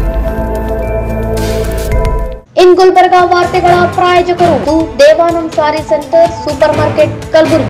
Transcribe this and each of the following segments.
ಇನ್ ಗುಲ್ಬರ್ಗ ವಾರ್ತೆಗಳ ಪ್ರಾಯೋಜಕರು ಇದು Devanand saree centre super market Kalaburagi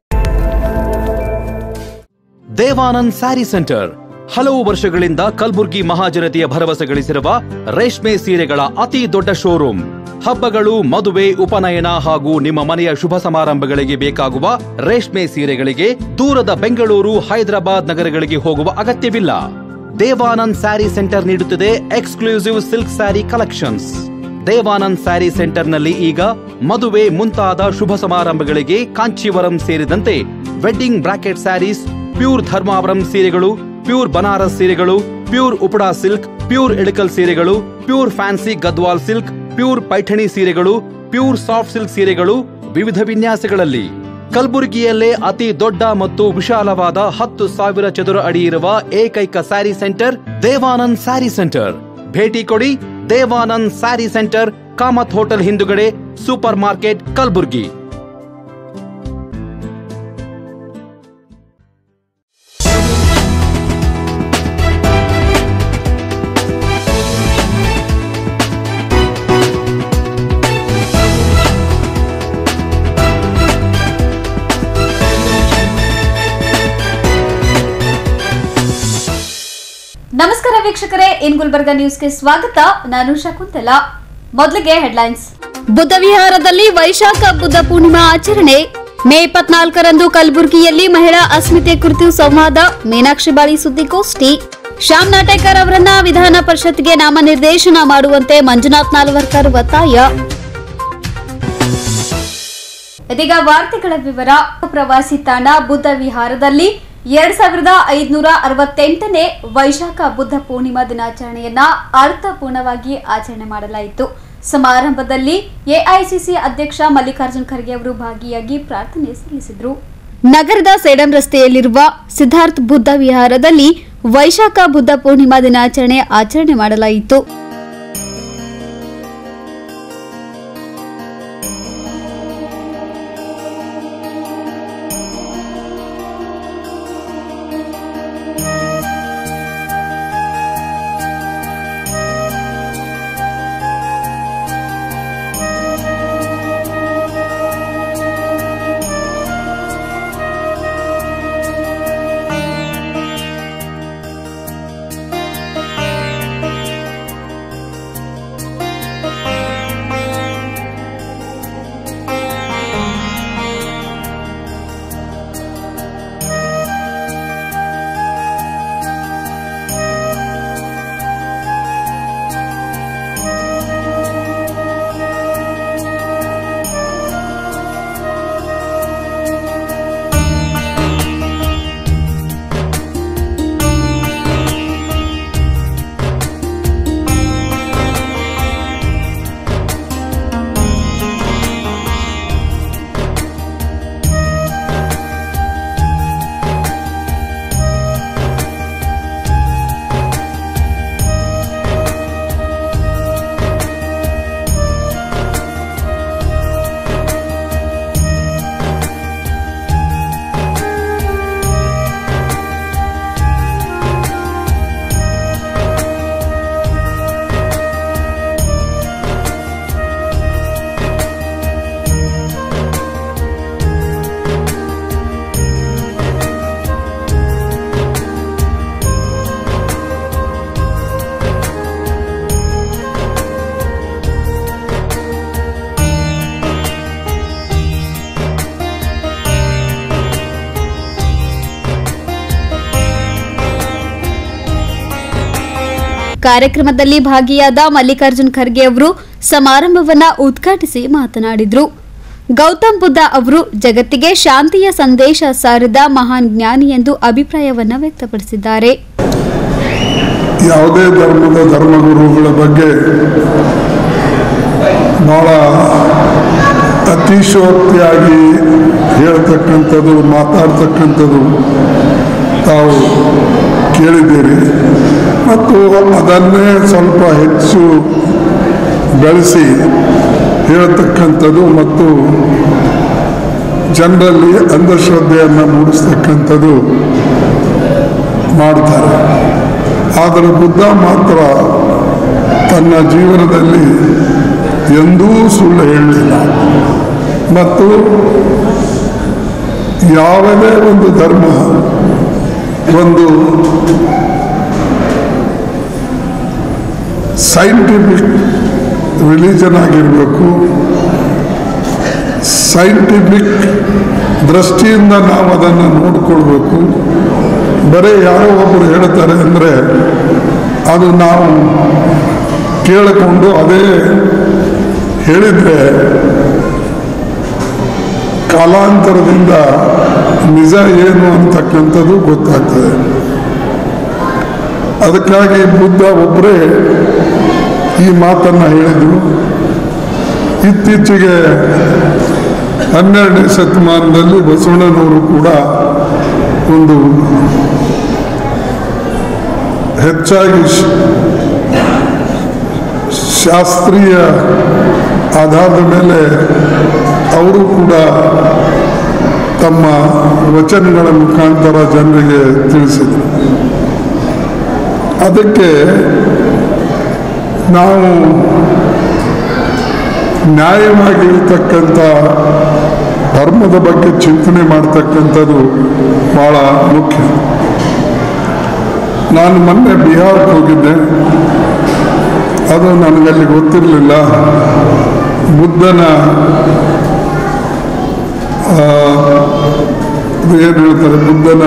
Devanand sari centre ಹಲವು ವರ್ಷಗಳಿಂದ ಕಲ್ಬುರ್ಗಿ ಮಹಾಜನತೆಯ ಭರವಸೆ ಗಳಿಸಿರುವ ರೇಷ್ಮೆ ಸೀರೆಗಳ ಅತಿ ದೊಡ್ಡ ಶೋರೂಮ್ ಹಬ್ಬಗಳು ಮದುವೆ ಉಪನಯನ ಹಾಗೂ ನಿಮ್ಮ ಮನೆಯ ಶುಭ ಸಮಾರಂಭಗಳಿಗೆ ಬೇಕಾಗುವ ರೇಷ್ಮೆ ಸೀರೆಗಳಿಗೆ ದೂರದ ಬೆಂಗಳೂರು ಹೈದರಾಬಾದ್ ನಗರಗಳಿಗೆ ಹೋಗುವ ಅಗತ್ಯವಿಲ್ಲ ದೇವಾನಂದ್ ಸ್ಯಾರಿ ಸೆಂಟರ್ ನೀಡುತ್ತಿದೆ exclusive silk sari collections Devanand sari ಸೆಂಟರ್ನಲ್ಲಿ ಈಗ ಮದುವೆ ಮುಂತಾದ ಶುಭ ಸಮಾರಂಭಗಳಿಗೆ ಕಾಂಚೀವರಂ ಸೇರಿದಂತೆ wedding bracket saris pure Dharmavaram ಸೀರೆಗಳು ಪ್ಯೂರ್ ಬನಾರಸ್ ಸೀರೆಗಳು pure Uppada silk pure Ilkal ಸೀರೆಗಳು pure fancy Gadwal silk pure Paithani ಸೀರೆಗಳು ಪ್ಯೂರ್ ಸಾಫ್ಟ್ ಸಿಲ್ಕ್ ಸೀರೆಗಳು ವಿವಿಧ ವಿನ್ಯಾಸಗಳಲ್ಲಿ ಕಲಬುರಗಿಯಲ್ಲೇ ಅತಿ ದೊಡ್ಡ ಮತ್ತು ವಿಶಾಲವಾದ ಹತ್ತು ಸಾವಿರ ಚದುರ ಅಡಿ ಇರುವ ಏಕೈಕ ಸ್ಯಾರಿ ಸೆಂಟರ್ ದೇವಾನಂದ್ ಸ್ಯಾರಿ ಸೆಂಟರ್ ಭೇಟಿ ಕೊಡಿ ದೇವಾನಂದ್ ಸ್ಯಾರಿ ಸೆಂಟರ್ ಕಾಮತ್ ಹೋಟೆಲ್ ಹಿಂದುಗಡೆ ಸೂಪರ್ ಮಾರ್ಕೆಟ್ ಕಲಬುರ್ಗಿ ನಮಸ್ಕಾರ ವೀಕ್ಷಕರೇ ಇನ್ ಗುಲ್ಬರ್ಗ ನ್ಯೂಸ್ಗೆ ಸ್ವಾಗತ ನಾನು ಶಕುಂತಲಾ ಮೊದಲಿಗೆ ಹೆಡ್ಲೈನ್ಸ್ ಬುದ್ಧ ವಿಹಾರದಲ್ಲಿ ವೈಶಾಖ ಬುದ್ಧ ಪೂರ್ಣಿಮಾ ಆಚರಣೆ ಮೇ ಇಪ್ಪತ್ನಾಲ್ಕರಂದು ಕಲಬುರಗಿಯಲ್ಲಿ ಮಹಿಳಾ ಅಸ್ಮಿತೆ ಕುರಿತು ಸಂವಾದ ಮೀನಾಕ್ಷಿ ಬಾಳಿ ಸುದ್ದಿಗೋಷ್ಠಿ ಶ್ಯಾಮ್ ನಾಟೇಕರ್ ಅವರನ್ನ ವಿಧಾನ ಪರಿಷತ್ಗೆ ನಾಮನಿರ್ದೇಶನ ಮಾಡುವಂತೆ ಮಂಜುನಾಥ್ ನಾಲ್ವರ್ಕರ್ ಒತ್ತಾಯ ಇದೀಗ ವಾರ್ತೆಗಳ ವಿವರ ಪ್ರವಾಸಿ ತಾಣ ಬುದ್ಧ ವಿಹಾರದಲ್ಲಿ ಎರಡ್ ಸಾವಿರದ ಐದುನೂರ ಅರವತ್ತೆಂಟನೇ ವೈಶಾಖ ಬುದ್ಧ ಪೂರ್ಣಿಮಾ ದಿನಾಚರಣೆಯನ್ನ ಅರ್ಥಪೂರ್ಣವಾಗಿ ಆಚರಣೆ ಮಾಡಲಾಯಿತು ಸಮಾರಂಭದಲ್ಲಿ ಎಐಸಿಸಿ ಅಧ್ಯಕ್ಷ ಮಲ್ಲಿಕಾರ್ಜುನ್ ಖರ್ಗೆ ಅವರು ಭಾಗಿಯಾಗಿ ಪ್ರಾರ್ಥನೆ ಸಲ್ಲಿಸಿದರು ನಗರದ ಸೇಡಂ ರಸ್ತೆಯಲ್ಲಿರುವ ಸಿದ್ಧಾರ್ಥ್ ಬುದ್ಧ ವಿಹಾರದಲ್ಲಿ ವೈಶಾಖ ಬುದ್ಧ ಪೂರ್ಣಿಮಾ ದಿನಾಚರಣೆ ಆಚರಣೆ ಮಾಡಲಾಯಿತು ಕಾರ್ಯಕ್ರಮದಲ್ಲಿ ಭಾಗಿಯಾದ ಮಲ್ಲಿಕಾರ್ಜುನ್ ಖರ್ಗೆ ಅವರು ಸಮಾರಂಭವನ್ನ ಉದ್ಘಾಟಿಸಿ ಮಾತನಾಡಿದರು ಗೌತಮ್ ಬುದ್ಧ ಅವರು ಜಗತ್ತಿಗೆ ಶಾಂತಿಯ ಸಂದೇಶ ಸಾರಿದ ಮಹಾನ್ ಜ್ಞಾನಿ ಎಂದು ಅಭಿಪ್ರಾಯವನ್ನ ವ್ಯಕ್ತಪಡಿಸಿದ್ದಾರೆ ಯಾವುದೇ ಧರ್ಮದ ಧರ್ಮಗುರುಗಳ ಬಗ್ಗೆ ಭಾಳ ಅತಿಶಯೋಕ್ತಿಯಾಗಿ ಹೇಳ್ತಕ್ಕಂಥದ್ದು ಮಾತಾಡ್ತಕ್ಕಂಥದ್ದು ತಾವು ಕೇಳಿದ್ದೀರಿ ಮತ್ತು ಅದನ್ನೇ ಸ್ವಲ್ಪ ಹೆಚ್ಚು ಬೆಳೆಸಿ ಹೇಳ್ತಕ್ಕಂಥದ್ದು ಮತ್ತು ಜನರಲ್ಲಿ ಅಂಧಶ್ರದ್ಧೆಯನ್ನು ಮೂಡಿಸ್ತಕ್ಕಂಥದ್ದು ಮಾಡ್ತಾರೆ ಆದರೆ ಬುದ್ಧ ಮಾತ್ರ ತನ್ನ ಜೀವನದಲ್ಲಿ ಎಂದೂ ಸುಳ್ಳು ಹೇಳಲಿಲ್ಲ ಮತ್ತು ಯಾವುದೇ ಒಂದು ಧರ್ಮ ಒಂದು ಸೈಂಟಿಫಿಕ್ ರಿಲಿಜನ್ ಆಗಿರಬೇಕು ಸೈಂಟಿಫಿಕ್ ದೃಷ್ಟಿಯಿಂದ ನಾವು ಅದನ್ನು ನೋಡಿಕೊಳ್ಬೇಕು ಬರೀ ಯಾರೋ ಒಬ್ಬರು ಹೇಳ್ತಾರೆ ಅಂದರೆ ಅದು ನಾವು ಕೇಳಿಕೊಂಡು ಅದೇ ಹೇಳಿದರೆ ಕಾಲಾಂತರದಿಂದ ನಿಜ ಏನು ಅಂತಕ್ಕಂಥದ್ದು ಗೊತ್ತಾಗ್ತದೆ ಅದಕ್ಕಾಗಿ ಬುದ್ಧ ಒಬ್ಬರೇ ಈ ಮಾತನ್ನು ಹೇಳಿದರು ಇತ್ತೀಚೆಗೆ ಹನ್ನೆರಡನೇ ಶತಮಾನದಲ್ಲಿ ಬಸವಣ್ಣನವರು ಕೂಡ ಒಂದು ಹೆಚ್ಚಾಗಿ ಶ- ಶಾಸ್ತ್ರೀಯ ಆಧಾರದ ಮೇಲೆ ಅವರು ಕೂಡ ತಮ್ಮ ವಚನಗಳ ಮುಖಾಂತರ ಜನರಿಗೆ ತಿಳಿಸಿದರು ಅದಕ್ಕೆ ನಾವು ನ್ಯಾಯವಾಗಿರ್ತಕ್ಕಂಥ ಧರ್ಮದ ಬಗ್ಗೆ ಚಿಂತನೆ ಮಾಡ್ತಕ್ಕಂಥದ್ದು ಭಾಳ ಮುಖ್ಯ ನಾನು ಮೊನ್ನೆ ಬಿಹಾರಕ್ಕೆ ಹೋಗಿದ್ದೆ ಅದು ನನಗಲ್ಲಿ ಗೊತ್ತಿರಲಿಲ್ಲ ಬುದ್ಧನ ಆ, ಇದು ಏನು ಹೇಳ್ತಾರೆ ಬುದ್ಧನ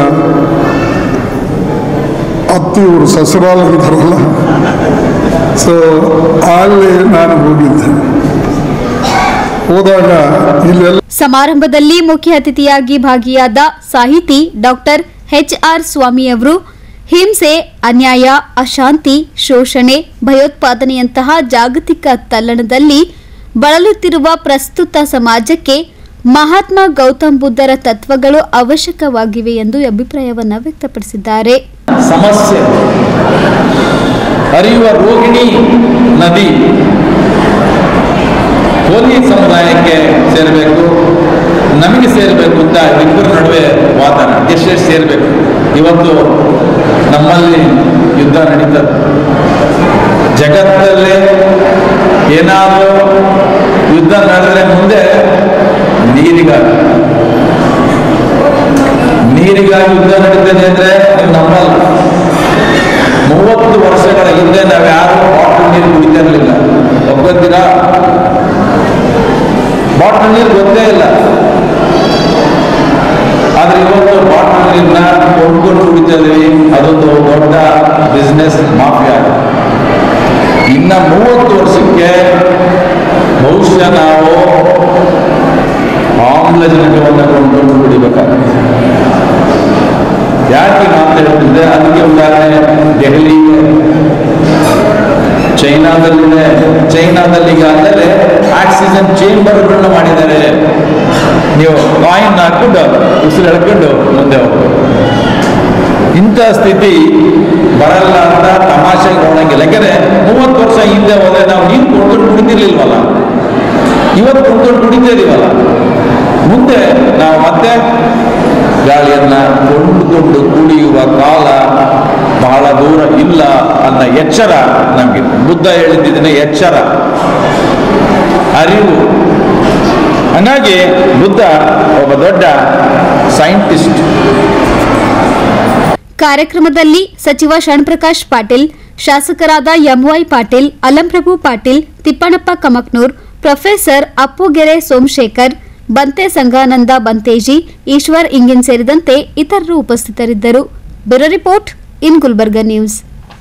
ಅತ್ತಿಯವರು ಸಸರಾಲ್ ಅಂತಾರಲ್ಲ ಸೊ ಅಲ್ಲಿ ನಾನು ಹೋಗಿದ್ದೆ ಹೋದಾಗ ಇಲ್ಲೆಲ್ಲ ಸಮಾರಂಭದಲ್ಲಿ ಮುಖ್ಯ ಅತಿಥಿಯಾಗಿ ಭಾಗಿಯಾದ ಸಾಹಿತಿ ಡಾಕ್ಟರ್ ಎಚ್ ಆರ್ ಸ್ವಾಮಿಯವರು ಹಿಂಸೆ ಅನ್ಯಾಯ ಅಶಾಂತಿ ಶೋಷಣೆ ಭಯೋತ್ಪಾದನೆಯಂತಹ ಜಾಗತಿಕ ತಲ್ಲಣದಲ್ಲಿ ಬಳಲುತ್ತಿರುವ ಪ್ರಸ್ತುತ ಸಮಾಜಕ್ಕೆ ಮಹಾತ್ಮ ಗೌತಮ್ ಬುದ್ಧರ ತತ್ವಗಳು ಅವಶ್ಯಕವಾಗಿವೆ ಎಂದು ಅಭಿಪ್ರಾಯವನ್ನ ವ್ಯಕ್ತಪಡಿಸಿದ್ದಾರೆ ಸಮಸ್ಯೆ ಹರಿಯುವ ರೋಹಿಣಿ ನದಿ ಕೋಲಿ ಸಮುದಾಯಕ್ಕೆ ಸೇರಬೇಕು ನಮಗೆ ಸೇರಬೇಕು ಅಂತ ಇಬ್ಬರ ನಡುವೆ ವಾದನ ಎಷ್ಟೆಷ್ಟು ಸೇರಬೇಕು ಇವತ್ತು ನಮ್ಮಲ್ಲಿ ಯುದ್ಧ ನಡೀತದೆ ಜಗತ್ತಲ್ಲೇ ಏನಾದರೂ ಯುದ್ಧ ನಡೆದ್ರೆ ಮುಂದೆ ನೀರಿಗಾಗಿ ನೀರಿಗಾಗಿ ಯುದ್ಧ ನಡೀತದೆ ಅಂದ್ರೆ ನೀವು ನಂಬಲ್ಲ ಮೂವತ್ತು ವರ್ಷಗಳ ಹಿಂದೆ ನಾವು ಯಾರು ಬಾಟಲ್ ನೀರು ಕುಡಿತಾ ಇರಲಿಲ್ಲ ಒಪ್ಕೊತೀರಾ ಬಾಟಲ್ ನೀರು ಗೊತ್ತೇ ಇಲ್ಲ ಆದ್ರೆ ಇವತ್ತು ಬಾಟಲ್ ನೀರನ್ನ ಕೊಂಡ್ಕೊಂಡು ಕುಡಿತಾ ಇದೀವಿ ಅದೊಂದು ದೊಡ್ಡ ಬಿಸ್ನೆಸ್ ಮಾಫಿಯಾ ಇನ್ನ ಮೂವತ್ತು ವರ್ಷಕ್ಕೆ ಬಹುಶಃ ನಾವು ಆಮ್ಲಜನಕವನ್ನು ಕೊಂಡ್ಕೊಂಡು ಕುಡಿಬೇಕಾಗುತ್ತೆ ಯಾಕೆ ಮಾತು ಹೇಳ್ತಿದ್ದೆ ಅದಕ್ಕೆ ಉದಾಹರಣೆ ದೆಹಲಿ ಚೈನಾದಲ್ಲಿದೆ ಚೈನಾದಲ್ಲಿ ಈಗಾಗಲೇ ಆಕ್ಸಿಜನ್ ಚೇಂಬರ್ಗಳನ್ನ ಮಾಡಿದ್ದಾರೆ ನೀವು ಕಾಯಿನ್ ಹಾಕೊಂಡು ಉಸಿರು ಎಳ್ಕೊಂಡು ಮುಂದೆ ಹೋಗ್ಬೋದು ಇಂಥ ಸ್ಥಿತಿ ಬರಲ್ಲ ಅಂತ ತಮಾಷೆಗೆ ನೋಡಂಗಿಲ್ಲ ಯಾಕಂದ್ರೆ ಮೂವತ್ತು ವರ್ಷ ಹಿಂದೆ ಹೋದ್ರೆ ನಾವು ನೀರು ಕೊಡ್ಕೊಂಡು ಕುಡಿತಿರ್ಲಿಲ್ವಲ್ಲ ಇವತ್ತು ಕುಡ್ಕೊಂಡು ಕುಡಿತಾ ಇದೀವಲ್ಲ ಮುಂದೆ ನಾವು ಮತ್ತೆ ಗಾಳಿಯನ್ನ ಕೊಂಡುಕೊಂಡು ಕುಡಿಯುವ ಕಾಲ ಬಹಳ ದೂರ ಇಲ್ಲ ಅನ್ನೋ ಎಚ್ಚರ ನಮಗೆ ಬುದ್ಧ ಹೇಳಿದ್ದಿನ ಎಚ್ಚರ ಅರಿವು ಹಾಗಾಗಿ ಬುದ್ಧ ಒಬ್ಬ ದೊಡ್ಡ ಸೈಂಟಿಸ್ಟ್ ಕಾರ್ಯಕ್ರಮದಲ್ಲಿ ಸಚಿವ ಶಣ್ಪ್ರಕಾಶ್ ಪಾಟೀಲ್ ಶಾಸಕರಾದ ಎಂವೈ ಪಾಟೀಲ್ ಅಲಂಪ್ರಭು ಪಾಟೀಲ್ ತಿಪ್ಪಣಪ್ಪ ಕಮಕ್ನೂರ್ ಪ್ರೊಫೆಸರ್ ಅಪ್ಪುಗೆರೆ ಸೋಮಶೇಖರ್ ಬಂತೆ ಸಂಗಾನಂದ ಬಂತೇಜಿ ಈಶ್ವರ್ ಇಂಗಿನ್ ಸೇರಿದಂತೆ ಇತರರು ಉಪಸ್ಥಿತರಿದ್ದರು bureau report in Gulbarga news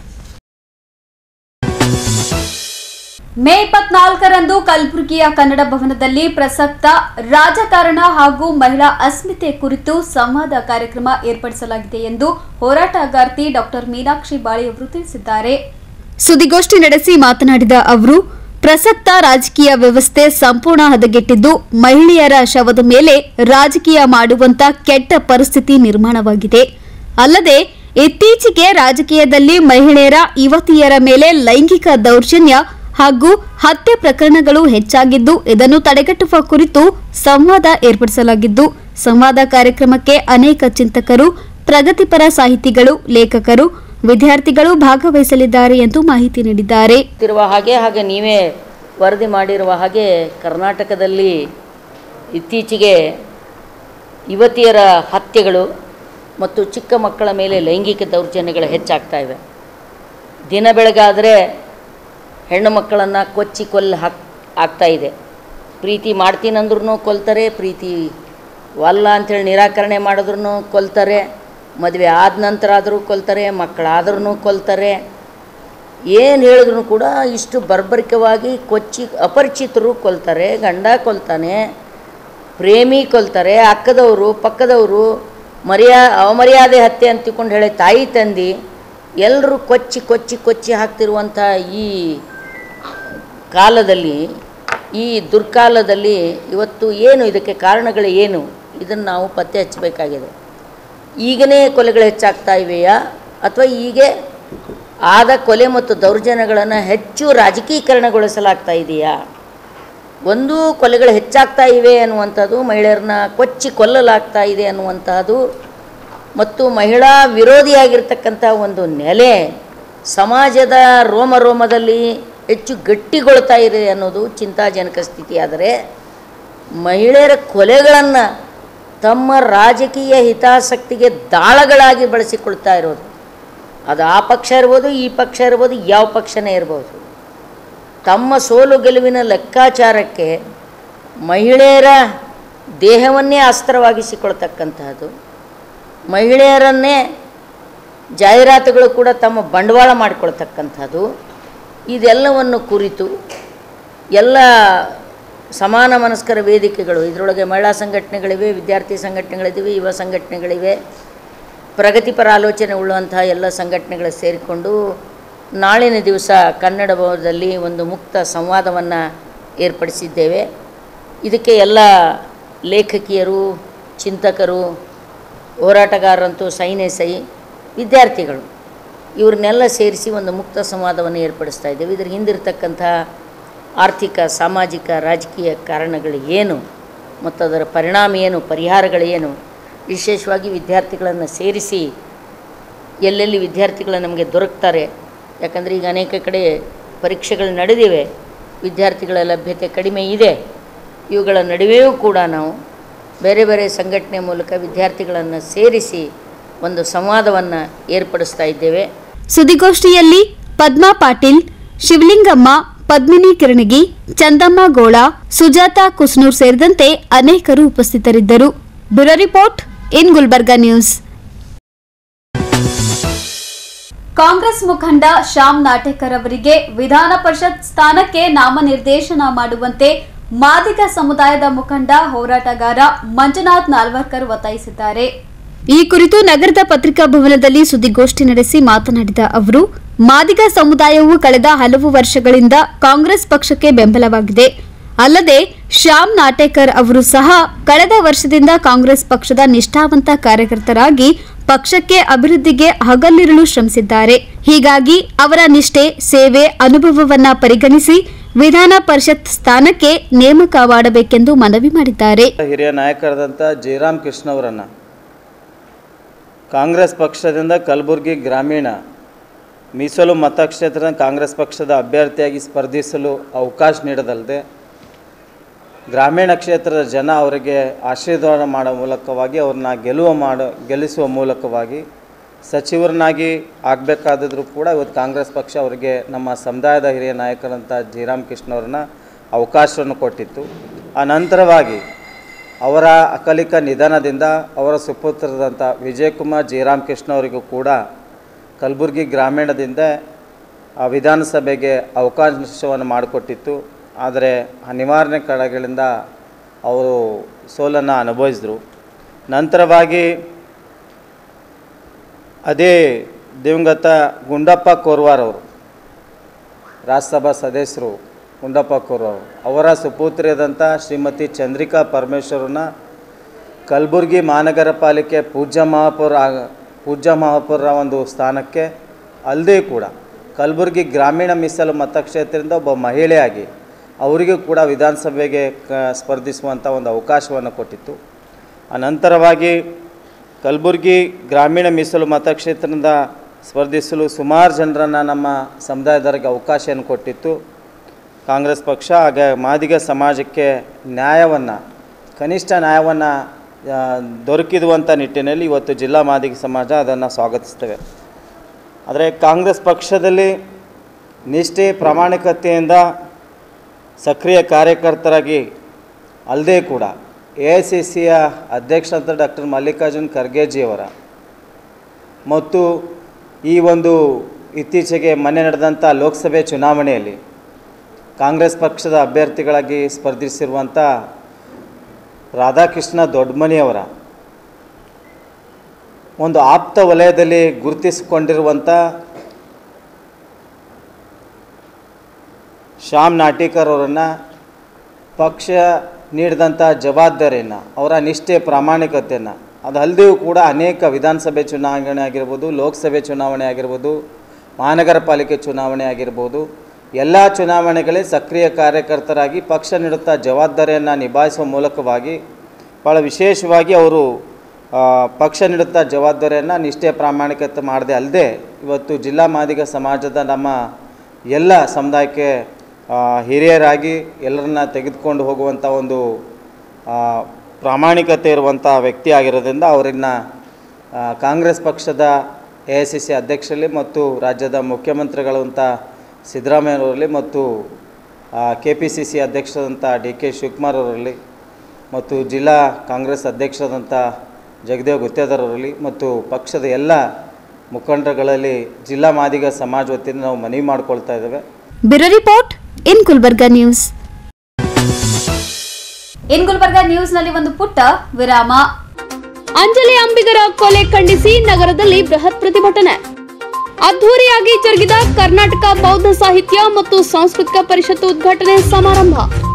May ಇಪ್ಪತ್ನಾಲ್ಕರಂದು ಕಲಬುರಗಿಯ ಕನ್ನಡ ಭವನದಲ್ಲಿ ಪ್ರಸಕ್ತ ರಾಜಕಾರಣ ಹಾಗೂ ಮಹಿಳಾ ಅಸ್ಮಿತೆ ಕುರಿತು ಸಂವಾದ ಕಾರ್ಯಕ್ರಮ ಏರ್ಪಡಿಸಲಾಗಿದೆ ಎಂದು ಹೋರಾಟಗಾರ್ತಿ ಡಾಕ್ಟರ್ ಮೀನಾಕ್ಷಿ ಬಾಳಿ ಅವರು ತಿಳಿಸಿದ್ದಾರೆ ಸುದ್ದಿಗೋಷ್ಠಿ ನಡೆಸಿ ಮಾತನಾಡಿದ ಅವರು ಪ್ರಸಕ್ತ ರಾಜಕೀಯ ವ್ಯವಸ್ಥೆ ಸಂಪೂರ್ಣ ಹದಗೆಟ್ಟಿದ್ದು ಮಹಿಳೆಯರ ಶವದ ಮೇಲೆ ರಾಜಕೀಯ ಮಾಡುವಂತ ಕೆಟ್ಟ ಪರಿಸ್ಥಿತಿ ನಿರ್ಮಾಣವಾಗಿದೆ ಅಲ್ಲದೆ ಇತ್ತೀಚೆಗೆ ರಾಜಕೀಯದಲ್ಲಿ ಮಹಿಳೆಯರ ಯುವತಿಯರ ಮೇಲೆ ಲೈಂಗಿಕ ದೌರ್ಜನ್ಯ ಹಾಗೂ ಹತ್ಯೆ ಪ್ರಕರಣಗಳು ಹೆಚ್ಚಾಗಿದ್ದು ಇದನ್ನು ತಡೆಗಟ್ಟುವ ಕುರಿತು ಸಂವಾದ ಏರ್ಪಡಿಸಲಾಗಿದ್ದು ಸಂವಾದ ಕಾರ್ಯಕ್ರಮಕ್ಕೆ ಅನೇಕ ಚಿಂತಕರು ಪ್ರಗತಿಪರ ಸಾಹಿತಿಗಳು ಲೇಖಕರು ವಿದ್ಯಾರ್ಥಿಗಳು ಭಾಗವಹಿಸಲಿದ್ದಾರೆ ಎಂದು ಮಾಹಿತಿ ನೀಡಿದ್ದಾರೆ ಇರುವ ಹಾಗೆ ಹಾಗೆ ನೀವೇ ವರದಿ ಮಾಡಿರುವ ಹಾಗೆ ಕರ್ನಾಟಕದಲ್ಲಿ ಇತ್ತೀಚೆಗೆ ಯುವತಿಯರ ಹತ್ಯೆಗಳು ಮತ್ತು ಚಿಕ್ಕ ಮಕ್ಕಳ ಮೇಲೆ ಲೈಂಗಿಕ ದೌರ್ಜನ್ಯಗಳು ಹೆಚ್ಚಾಗ್ತಾ ಇವೆ ದಿನ ಬೆಳಗಾದರೆ ಹೆಣ್ಣು ಮಕ್ಕಳನ್ನು ಕೊಚ್ಚಿ ಕೊಲ್ಲಿ ಹಾಕ್ ಆಗ್ತಾ ಇದೆ ಪ್ರೀತಿ ಮಾಡ್ತೀನಂದ್ರೂ ಕೊಲ್ತಾರೆ ಪ್ರೀತಿ ವಲ್ಲ ಅಂಥೇಳಿ ನಿರಾಕರಣೆ ಮಾಡಿದ್ರು ಕೊಲ್ತಾರೆ ಮದುವೆ ಆದ ನಂತರ ಆದರೂ ಕೊಲ್ತಾರೆ ಮಕ್ಕಳಾದ್ರೂ ಕೊಲ್ತಾರೆ ಏನು ಹೇಳಿದ್ರು ಕೂಡ ಇಷ್ಟು ಬರ್ಬರಿಕವಾಗಿ ಕೊಚ್ಚಿ ಅಪರಿಚಿತರು ಕೊಲ್ತಾರೆ ಗಂಡ ಕೊಲ್ತಾನೆ ಪ್ರೇಮಿ ಕೊಲ್ತಾರೆ ಅಕ್ಕದವರು ಪಕ್ಕದವರು ಮರ್ಯಾ ಅವಮರ್ಯಾದೆ ಹತ್ಯೆ ಅಂತ ತಿಳ್ಕೊಂಡು ಹೇಳಿ ತಾಯಿ ತಂದಿ ಎಲ್ಲರೂ ಕೊಚ್ಚಿ ಕೊಚ್ಚಿ ಕೊಚ್ಚಿ ಹಾಕ್ತಿರುವಂಥ ಈ ಕಾಲದಲ್ಲಿ ಈ ದುರ್ಕಾಲದಲ್ಲಿ ಇವತ್ತು ಏನು ಇದಕ್ಕೆ ಕಾರಣಗಳು ಏನು ಇದನ್ನು ನಾವು ಪತ್ತೆ ಹಚ್ಚಬೇಕಾಗಿದೆ ಈಗನೇ ಕೊಲೆಗಳು ಹೆಚ್ಚಾಗ್ತಾ ಇವೆಯಾ ಅಥವಾ ಹೀಗೆ ಆದ ಕೊಲೆ ಮತ್ತು ದೌರ್ಜನ್ಯಗಳನ್ನು ಹೆಚ್ಚು ರಾಜಕೀಕರಣಗೊಳಿಸಲಾಗ್ತಾ ಇದೆಯಾ ಒಂದು ಕೊಲೆಗಳು ಹೆಚ್ಚಾಗ್ತಾ ಇವೆ ಅನ್ನುವಂಥದ್ದು ಮಹಿಳೆಯರನ್ನ ಕೊಚ್ಚಿ ಕೊಲ್ಲಲಾಗ್ತಾ ಇದೆ ಅನ್ನುವಂತಹದ್ದು ಮತ್ತು ಮಹಿಳಾ ವಿರೋಧಿಯಾಗಿರ್ತಕ್ಕಂಥ ಒಂದು ನೆಲೆ ಸಮಾಜದ ರೋಮ ರೋಮದಲ್ಲಿ ಹೆಚ್ಚು ಗಟ್ಟಿಗೊಳ್ತಾ ಇದೆ ಅನ್ನೋದು ಚಿಂತಾಜನಕ ಸ್ಥಿತಿಯಾದರೆ ಮಹಿಳೆಯರ ಕೊಲೆಗಳನ್ನು ತಮ್ಮ ರಾಜಕೀಯ ಹಿತಾಸಕ್ತಿಗೆ ದಾಳಗಳಾಗಿ ಬಳಸಿಕೊಳ್ತಾ ಇರೋದು ಅದು ಆ ಪಕ್ಷ ಇರ್ಬೋದು ಈ ಪಕ್ಷ ಇರ್ಬೋದು ಯಾವ ಪಕ್ಷನೇ ಇರ್ಬೋದು ತಮ್ಮ ಸೋಲು ಗೆಲುವಿನ ಲೆಕ್ಕಾಚಾರಕ್ಕೆ ಮಹಿಳೆಯರ ದೇಹವನ್ನೇ ಅಸ್ತ್ರವಾಗಿಸಿಕೊಳ್ತಕ್ಕಂತಹದ್ದು ಮಹಿಳೆಯರನ್ನೇ ಜಾಹೀರಾತುಗಳು ಕೂಡ ತಮ್ಮ ಬಂಡವಾಳ ಮಾಡಿಕೊಳ್ತಕ್ಕಂಥದ್ದು ಇದೆಲ್ಲವನ್ನು ಕುರಿತು ಎಲ್ಲ ಸಮಾನ ಮನಸ್ಕರ ವೇದಿಕೆಗಳು ಇದರೊಳಗೆ ಮಹಿಳಾ ಸಂಘಟನೆಗಳಿವೆ ವಿದ್ಯಾರ್ಥಿ ಸಂಘಟನೆಗಳಿವೆ ಯುವ ಸಂಘಟನೆಗಳಿವೆ ಪ್ರಗತಿಪರ ಆಲೋಚನೆ ಉಳ್ಳುವಂತಹ ಎಲ್ಲ ಸಂಘಟನೆಗಳು ಸೇರಿಕೊಂಡು ನಾಳಿನ ದಿವಸ ಕನ್ನಡ ಭವನದಲ್ಲಿ ಒಂದು ಮುಕ್ತ ಸಂವಾದವನ್ನು ಏರ್ಪಡಿಸಿದ್ದೇವೆ ಇದಕ್ಕೆ ಎಲ್ಲ ಲೇಖಕಿಯರು ಚಿಂತಕರು ಹೋರಾಟಗಾರರಂತೂ ಸೈನೇ ಸೈ ವಿದ್ಯಾರ್ಥಿಗಳು ಇವ್ರನ್ನೆಲ್ಲ ಸೇರಿಸಿ ಒಂದು ಮುಕ್ತ ಸಂವಾದವನ್ನು ಏರ್ಪಡಿಸ್ತಾ ಇದ್ದೇವೆ ಇದ್ರ ಹಿಂದಿರ್ತಕ್ಕಂಥ ಆರ್ಥಿಕ ಸಾಮಾಜಿಕ ರಾಜಕೀಯ ಕಾರಣಗಳು ಏನು ಮತ್ತು ಅದರ ಪರಿಣಾಮ ಏನು ಪರಿಹಾರಗಳೇನು ವಿಶೇಷವಾಗಿ ವಿದ್ಯಾರ್ಥಿಗಳನ್ನು ಸೇರಿಸಿ ಎಲ್ಲೆಲ್ಲಿ ವಿದ್ಯಾರ್ಥಿಗಳು ನಮಗೆ ದೊರಕ್ತಾರೆ ಯಾಕಂದರೆ ಈಗ ಅನೇಕ ಕಡೆ ಪರೀಕ್ಷೆಗಳು ನಡೆದಿವೆ ವಿದ್ಯಾರ್ಥಿಗಳ ಲಭ್ಯತೆ ಕಡಿಮೆ ಇದೆ ಇವುಗಳ ನಡುವೆಯೂ ಕೂಡ ನಾವು ಬೇರೆ ಬೇರೆ ಸಂಘಟನೆ ಮೂಲಕ ವಿದ್ಯಾರ್ಥಿಗಳನ್ನು ಸೇರಿಸಿ ಒಂದು ಸಂವಾದವನ್ನು ಏರ್ಪಡಿಸ್ತಾ ಇದ್ದೇವೆ ಸುದ್ದಿಗೋಷ್ಠಿಯಲ್ಲಿ ಪದ್ಮಾ ಪಾಟೀಲ್ ಶಿವಲಿಂಗಮ್ಮ ಪದ್ಮಿನಿ ಕಿರಣಗಿ ಚಂದಮ್ಮ ಗೋಳ ಸುಜಾತಾ ಕುಸ್ನೂರ್ ಸೇರಿದಂತೆ ಅನೇಕರು ಉಪಸ್ಥಿತರಿದ್ದರು bureau report in Gulbarga news Congress ಮುಖಂಡ ಶ್ಯಾಮ್ ನಾಟೇಕರ್ ಅವರಿಗೆ ವಿಧಾನ ಪರಿಷತ್ ಸ್ಥಾನಕ್ಕೆ ನಾಮನಿರ್ದೇಶನ ಮಾಡುವಂತೆ ಮಾದಿಗ ಸಮುದಾಯದ ಮುಖಂಡ ಹೋರಾಟಗಾರ ಮಂಜುನಾಥ್ ನಾಲ್ವರ್ಕರ್ ಒತ್ತಾಯಿಸಿದ್ದಾರೆ ಈ ಕುರಿತು ನಗರದ ಪತ್ರಿಕಾ ಭವನದಲ್ಲಿ ಸುದ್ದಿಗೋಷ್ಠಿ ನಡೆಸಿ ಮಾತನಾಡಿದ ಅವರು ಮಾದಿಗ ಸಮುದಾಯವು ಕಳೆದ ಹಲವು ವರ್ಷಗಳಿಂದ ಕಾಂಗ್ರೆಸ್ ಪಕ್ಷಕ್ಕೆ ಬೆಂಬಲವಾಗಿದೆ ಅಲ್ಲದೆ ಶ್ಯಾಮ್ ನಾಟೇಕರ್ ಅವರು ಸಹ ಕಳೆದ ವರ್ಷದಿಂದ ಕಾಂಗ್ರೆಸ್ ಪಕ್ಷದ ನಿಷ್ಠಾವಂತ ಕಾರ್ಯಕರ್ತರಾಗಿ ಪಕ್ಷಕ್ಕೆ ಅಭಿವೃದ್ಧಿಗೆ ಹಗಲಿರುಳು ಶ್ರಮಿಸಿದ್ದಾರೆ ಹೀಗಾಗಿ ಅವರ ನಿಷ್ಠೆ ಸೇವೆ ಅನುಭವವನ್ನ ಪರಿಗಣಿಸಿ ವಿಧಾನ ಪರಿಷತ್ ಸ್ಥಾನಕ್ಕೆ ನೇಮಕ ಮಾಡಬೇಕೆಂದು ಮನವಿ ಮಾಡಿದ್ದಾರೆ ಹಿರಿಯ ನಾಯಕರಾದಂಥ ಜಯರಾಮ್ ಕೃಷ್ಣ ಅವರನ್ನು ಕಾಂಗ್ರೆಸ್ ಪಕ್ಷದಿಂದ ಕಲಬುರಗಿ ಗ್ರಾಮೀಣ ಮೀಸಲು ಮತಕ್ಷೇತ್ರದ ಕಾಂಗ್ರೆಸ್ ಪಕ್ಷದ ಅಭ್ಯರ್ಥಿಯಾಗಿ ಸ್ಪರ್ಧಿಸಲು ಅವಕಾಶ ನೀಡದಲ್ಲದೆ ಗ್ರಾಮೀಣ ಕ್ಷೇತ್ರದ ಜನ ಅವರಿಗೆ ಆಶೀರ್ವಾದ ಮಾಡೋ ಮೂಲಕವಾಗಿ ಅವ್ರನ್ನ ಗೆಲುವ ಮಾಡೋ ಗೆಲ್ಲಿಸುವ ಮೂಲಕವಾಗಿ ಸಚಿವರನ್ನಾಗಿ ಆಗಬೇಕಾದಿದ್ರು ಕೂಡ ಇವತ್ತು ಕಾಂಗ್ರೆಸ್ ಪಕ್ಷ ಅವರಿಗೆ ನಮ್ಮ ಸಮುದಾಯದ ಹಿರಿಯ ನಾಯಕರಂಥ ಜಯರಾಮ್ ಕೃಷ್ಣ ಅವ್ರನ್ನ ಅವಕಾಶವನ್ನು ಕೊಟ್ಟಿತ್ತು ಆ ನಂತರವಾಗಿ ಅವರ ಅಕಾಲಿಕ ನಿಧನದಿಂದ ಅವರ ಸುಪುತ್ರರಾದಂಥ ವಿಜಯಕುಮಾರ್ ಜಯರಾಮ್ ಕೃಷ್ಣ ಅವರಿಗೂ ಕೂಡ ಕಲಬುರಗಿ ಗ್ರಾಮೀಣದಿಂದ ಆ ವಿಧಾನಸಭೆಗೆ ಅವಕಾಶವನ್ನು ಮಾಡಿಕೊಟ್ಟಿತ್ತು ಆದರೆ ಅನಿವಾರ್ಯ ಕಾರಣಗಳಿಂದ ಅವರು ಸೋಲನ್ನು ಅನುಭವಿಸಿದ್ರು ನಂತರವಾಗಿ ಅದೇ ದಿವಂಗತ ಗುಂಡಪ್ಪ ಕೋರ್ವಾರ್ ಅವರು ರಾಜ್ಯಸಭಾ ಸದಸ್ಯರು ಗುಂಡಪ್ಪ ಕೋರ್ವಾರ್ ಅವರ ಸುಪುತ್ರಿಯಾದಂಥ ಶ್ರೀಮತಿ ಚಂದ್ರಿಕಾ ಪರಮೇಶ್ವರನ ಕಲಬುರಗಿ ಮಹಾನಗರ ಪಾಲಿಕೆ ಪೂಜ್ಯ ಮಹಾಪೌರ ಆಗ- ಪೂಜ್ಯ ಮಹಾಪೌರ ಒಂದು ಸ್ಥಾನಕ್ಕೆ ಅಲ್ಲದೆ ಕೂಡ ಕಲಬುರಗಿ ಗ್ರಾಮೀಣ ಮೀಸಲು ಮತಕ್ಷೇತ್ರದಿಂದ ಒಬ್ಬ ಮಹಿಳೆಯಾಗಿ ಅವರಿಗೂ ಕೂಡ ವಿಧಾನಸಭೆಗೆ ಕ ಸ್ಪರ್ಧಿಸುವಂಥ ಒಂದು ಅವಕಾಶವನ್ನು ಕೊಟ್ಟಿತ್ತು ಅನಂತರವಾಗಿ ಕಲಬುರಗಿ ಗ್ರಾಮೀಣ ಮೀಸಲು ಮತಕ್ಷೇತ್ರದಿಂದ ಸ್ಪರ್ಧಿಸಲು ಸುಮಾರು ಜನರನ್ನು ನಮ್ಮ ಸಮುದಾಯದವರಿಗೆ ಅವಕಾಶವನ್ನು ಕೊಟ್ಟಿತ್ತು ಕಾಂಗ್ರೆಸ್ ಪಕ್ಷ ಆಗ ಮಾದಿಗ ಸಮಾಜಕ್ಕೆ ನ್ಯಾಯವನ್ನು ಕನಿಷ್ಠ ನ್ಯಾಯವನ್ನು ದೊರಕಿದುವಂಥ ನಿಟ್ಟಿನಲ್ಲಿ ಇವತ್ತು ಜಿಲ್ಲಾ ಮಾದಿಗ ಸಮಾಜ ಅದನ್ನು ಸ್ವಾಗತಿಸ್ತೇವೆ ಆದರೆ ಕಾಂಗ್ರೆಸ್ ಪಕ್ಷದಲ್ಲಿ ನಿಷ್ಠೆ ಪ್ರಾಮಾಣಿಕತೆಯಿಂದ ಸಕ್ರಿಯ ಕಾರ್ಯಕರ್ತರಾಗಿ ಅಲ್ಲದೆ ಕೂಡ ಎ ಐ ಸಿ ಸಿಯ ಅಧ್ಯಕ್ಷರಾದ ಡಾಕ್ಟರ್ ಮಲ್ಲಿಕಾರ್ಜುನ್ ಖರ್ಗೆಜಿಯವರ ಮತ್ತು ಈ ಒಂದು ಇತ್ತೀಚೆಗೆ ಮೊನ್ನೆ ನಡೆದಂಥ ಲೋಕಸಭೆ ಚುನಾವಣೆಯಲ್ಲಿ ಕಾಂಗ್ರೆಸ್ ಪಕ್ಷದ ಅಭ್ಯರ್ಥಿಗಳಾಗಿ ಸ್ಪರ್ಧಿಸಿರುವಂಥ ರಾಧಾಕೃಷ್ಣ ದೊಡ್ಡಮನಿಯವರ ಒಂದು ಆಪ್ತ ವಲಯದಲ್ಲಿ ಗುರುತಿಸಿಕೊಂಡಿರುವಂಥ ಶ್ಯಾಮ್ ನಾಟೀಕರ್ ಅವರನ್ನು ಪಕ್ಷ ನೀಡಿದಂಥ ಜವಾಬ್ದಾರಿಯನ್ನು ಅವರ ನಿಷ್ಠೆ ಪ್ರಾಮಾಣಿಕತೆಯನ್ನು ಅದಲ್ಲದೆಯೂ ಕೂಡ ಅನೇಕ ವಿಧಾನಸಭೆ ಚುನಾವಣೆ ಆಗಿರ್ಬೋದು ಲೋಕಸಭೆ ಚುನಾವಣೆ ಆಗಿರ್ಬೋದು ಮಹಾನಗರ ಪಾಲಿಕೆ ಚುನಾವಣೆ ಆಗಿರ್ಬೋದು ಎಲ್ಲ ಚುನಾವಣೆಗಳೇ ಸಕ್ರಿಯ ಕಾರ್ಯಕರ್ತರಾಗಿ ಪಕ್ಷ ನೀಡುತ್ತಾ ಜವಾಬ್ದಾರಿಯನ್ನು ನಿಭಾಯಿಸುವ ಮೂಲಕವಾಗಿ ಭಾಳ ವಿಶೇಷವಾಗಿ ಅವರು ಆ, ಪಕ್ಷ ನೀಡುತ್ತಾ ಜವಾಬ್ದಾರಿಯನ್ನು ನಿಷ್ಠೆ ಪ್ರಾಮಾಣಿಕತೆ ಮಾಡದೆ ಅಲ್ಲದೆ ಇವತ್ತು ಜಿಲ್ಲಾ ಮಾದಿಗ ಸಮಾಜದ ನಮ್ಮ ಎಲ್ಲ ಸಮುದಾಯಕ್ಕೆ ಆ, ಹಿರಿಯರಾಗಿ ಎಲ್ಲರನ್ನ ತೆಗೆದುಕೊಂಡು ಹೋಗುವಂಥ ಒಂದು ಆ, ಪ್ರಾಮಾಣಿಕತೆ ಇರುವಂಥ ವ್ಯಕ್ತಿ ಆಗಿರೋದ್ರಿಂದ ಅವರನ್ನ ಆ, ಕಾಂಗ್ರೆಸ್ ಪಕ್ಷದ ಎ ಐ ಸಿ ಸಿ ಅಧ್ಯಕ್ಷರಲ್ಲಿ ಮತ್ತು ರಾಜ್ಯದ ಮುಖ್ಯಮಂತ್ರಿಗಳಂಥ ಸಿದ್ದರಾಮಯ್ಯನವರಲ್ಲಿ ಮತ್ತು ಕೆ ಪಿ ಸಿ ಸಿ ಅಧ್ಯಕ್ಷರಾದಂಥ ಡಿ ಕೆ ಶಿವಕುಮಾರ್ ಅವರಲ್ಲಿ ಮತ್ತು ಜಿಲ್ಲಾ ಕಾಂಗ್ರೆಸ್ ಅಧ್ಯಕ್ಷರಾದಂಥ ಜಗದೇವ್ ಗುತ್ತೇದಾರ್ ಅವರಲ್ಲಿ ಮತ್ತು ಪಕ್ಷದ ಎಲ್ಲ ಮುಖಂಡರುಗಳಲ್ಲಿ ಜಿಲ್ಲಾ ಮಾದಿಗ ಸಮಾಜ ವತಿಯಿಂದ ನಾವು ಮನವಿ ಮಾಡ್ಕೊಳ್ತಾ ಇದ್ದೇವೆ bureau report in Gulbarga news in Gulbarga ನ್ಯೂಸ್ನಲ್ಲಿ ಒಂದು ಪುಟ್ಟ ವಿರಾಮ ಅಂಜಲಿ ಅಂಬಿಗರ ಕೊಲೆ ಖಂಡಿಸಿ ನಗರದಲ್ಲಿ ಬೃಹತ್ ಪ್ರತಿಭಟನೆ ಅದ್ಧೂರಿಯಾಗಿ ಜರುಗಿದ ಕರ್ನಾಟಕ ಬೌದ್ಧ ಸಾಹಿತ್ಯ ಮತ್ತು ಸಾಂಸ್ಕೃತಿಕ ಪರಿಷತ್ತು ಉದ್ಘಾಟನೆ ಸಮಾರಂಭ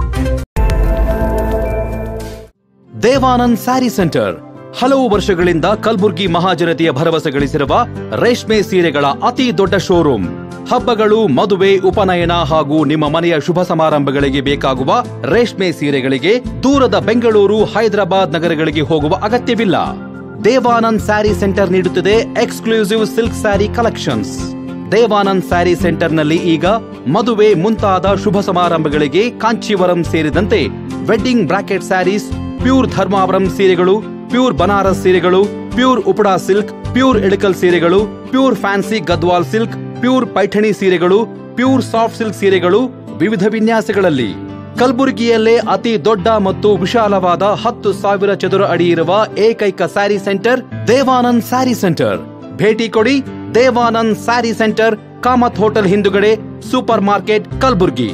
ದೇವಾನಂದ್ ಸ್ಯಾರಿ ಸೆಂಟರ್ ಹಲವು ವರ್ಷಗಳಿಂದ ಕಲ್ಬುರ್ಗಿ ಮಹಾಜನತೆಯ ಭರವಸೆ ಗಳಿಸಿರುವ ರೇಷ್ಮೆ ಸೀರೆಗಳ ಅತಿ ದೊಡ್ಡ ಶೋರೂಮ್ ಹಬ್ಬಗಳು ಮದುವೆ ಉಪನಯನ ಹಾಗೂ ನಿಮ್ಮ ಮನೆಯ ಶುಭ ಸಮಾರಂಭಗಳಿಗೆ ಬೇಕಾಗುವ ರೇಷ್ಮೆ ಸೀರೆಗಳಿಗೆ ದೂರದ ಬೆಂಗಳೂರು ಹೈದರಾಬಾದ್ ನಗರಗಳಿಗೆ ಹೋಗುವ ಅಗತ್ಯವಿಲ್ಲ ದೇವಾನಂದ್ ಸ್ಯಾರಿ ಸೆಂಟರ್ ನೀಡುತ್ತಿದೆ exclusive silk sari collections Devanand sari ಸೆಂಟರ್ನಲ್ಲಿ ಈಗ ಮದುವೆ ಮುಂತಾದ ಶುಭ ಸಮಾರಂಭಗಳಿಗೆ ಕಾಂಚೀವರಂ ಸೇರಿದಂತೆ wedding bracket saris pure Dharmavaram ಸೀರೆಗಳು ಪ್ಯೂರ್ ಬನಾರಸ್ ಸೀರೆಗಳು pure Uppada silk pure Ilkal ಸೀರೆಗಳು pure fancy Gadwal silk pure Paithani ಸೀರೆಗಳು ಪ್ಯೂರ್ ಸಾಫ್ಟ್ ಸಿಲ್ಕ್ ಸೀರೆಗಳು ವಿವಿಧ ವಿನ್ಯಾಸಗಳಲ್ಲಿ ಕಲಬುರಗಿಯಲ್ಲೇ ಅತಿ ದೊಡ್ಡ ಮತ್ತು ವಿಶಾಲವಾದ ಹತ್ತು ಸಾವಿರ ಚದುರ ಅಡಿ ಇರುವ ಏಕೈಕ ಸ್ಯಾರಿ ಸೆಂಟರ್ ದೇವಾನಂದ್ ಸ್ಯಾರಿ ಸೆಂಟರ್ ಭೇಟಿ ಕೊಡಿ ದೇವಾನಂದ್ ಸ್ಯಾರಿ ಸೆಂಟರ್ ಕಾಮತ್ ಹೋಟೆಲ್ ಹಿಂದುಗಡೆ ಸೂಪರ್ ಮಾರ್ಕೆಟ್ ಕಲಬುರ್ಗಿ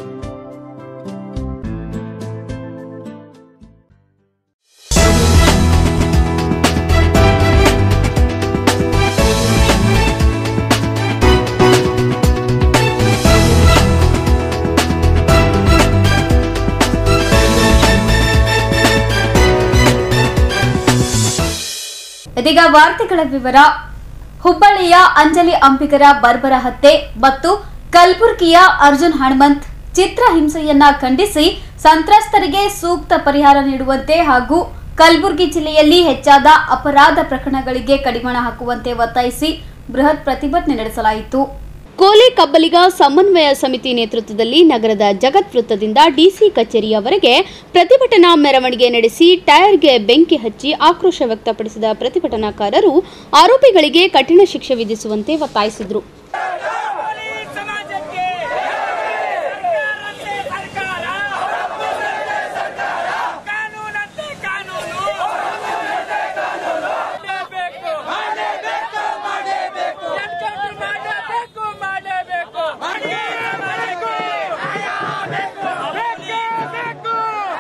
ಇದೀಗ ವಾರ್ತೆಗಳ ವಿವರ ಹುಬ್ಬಳ್ಳಿಯ ಅಂಜಲಿ ಅಂಬಿಗರ ಬರ್ಬರ ಹತ್ಯೆ ಮತ್ತು ಕಲಬುರ್ಗಿಯ ಅರ್ಜುನ್ ಹನುಮಂತ್ ಚಿತ್ರಹಿಂಸೆಯನ್ನ ಖಂಡಿಸಿ ಸಂತ್ರಸ್ತರಿಗೆ ಸೂಕ್ತ ಪರಿಹಾರ ನೀಡುವಂತೆ ಹಾಗೂ ಕಲಬುರ್ಗಿ ಜಿಲ್ಲೆಯಲ್ಲಿ ಹೆಚ್ಚಾದ ಅಪರಾಧ ಪ್ರಕರಣಗಳಿಗೆ ಕಡಿವಾಣ ಹಾಕುವಂತೆ ಒತ್ತಾಯಿಸಿ ಬೃಹತ್ ಪ್ರತಿಭಟನೆ ನಡೆಸಲಾಯಿತು ಕೋಲಿ ಕಬ್ಬಲಿಗ ಸಮನ್ವಯ ಸಮಿತಿ ನೇತೃತ್ವದಲ್ಲಿ ನಗರದ ಜಗತ್ ವೃತ್ತದಿಂದ ಡಿಸಿ ಕಚೇರಿಯವರೆಗೆ ಪ್ರತಿಭಟನಾ ಮೆರವಣಿಗೆ ನಡೆಸಿ ಟೈರ್ಗೆ ಬೆಂಕಿ ಹಚ್ಚಿ ಆಕ್ರೋಶ ವ್ಯಕ್ತಪಡಿಸಿದ ಪ್ರತಿಭಟನಾಕಾರರು ಆರೋಪಿಗಳಿಗೆ ಕಠಿಣ ಶಿಕ್ಷೆ ವಿಧಿಸುವಂತೆ ಒತ್ತಾಯಿಸಿದರು ಸಮಾಜಕ್ಕೆ ಸರ್ಕಾರ ಕಾನೂನಂತೆ ಕಾನೂನು ಮಾಡಲೇಬೇಕು ಮಾಡಲೇಬೇಕು ಎನ್ಕೌಂಟರ್ ಮಾಡಲೇಬೇಕು ಮಾಡಲೇಬೇಕು ಮಾಡಲೇಬೇಕು ಬೇಕು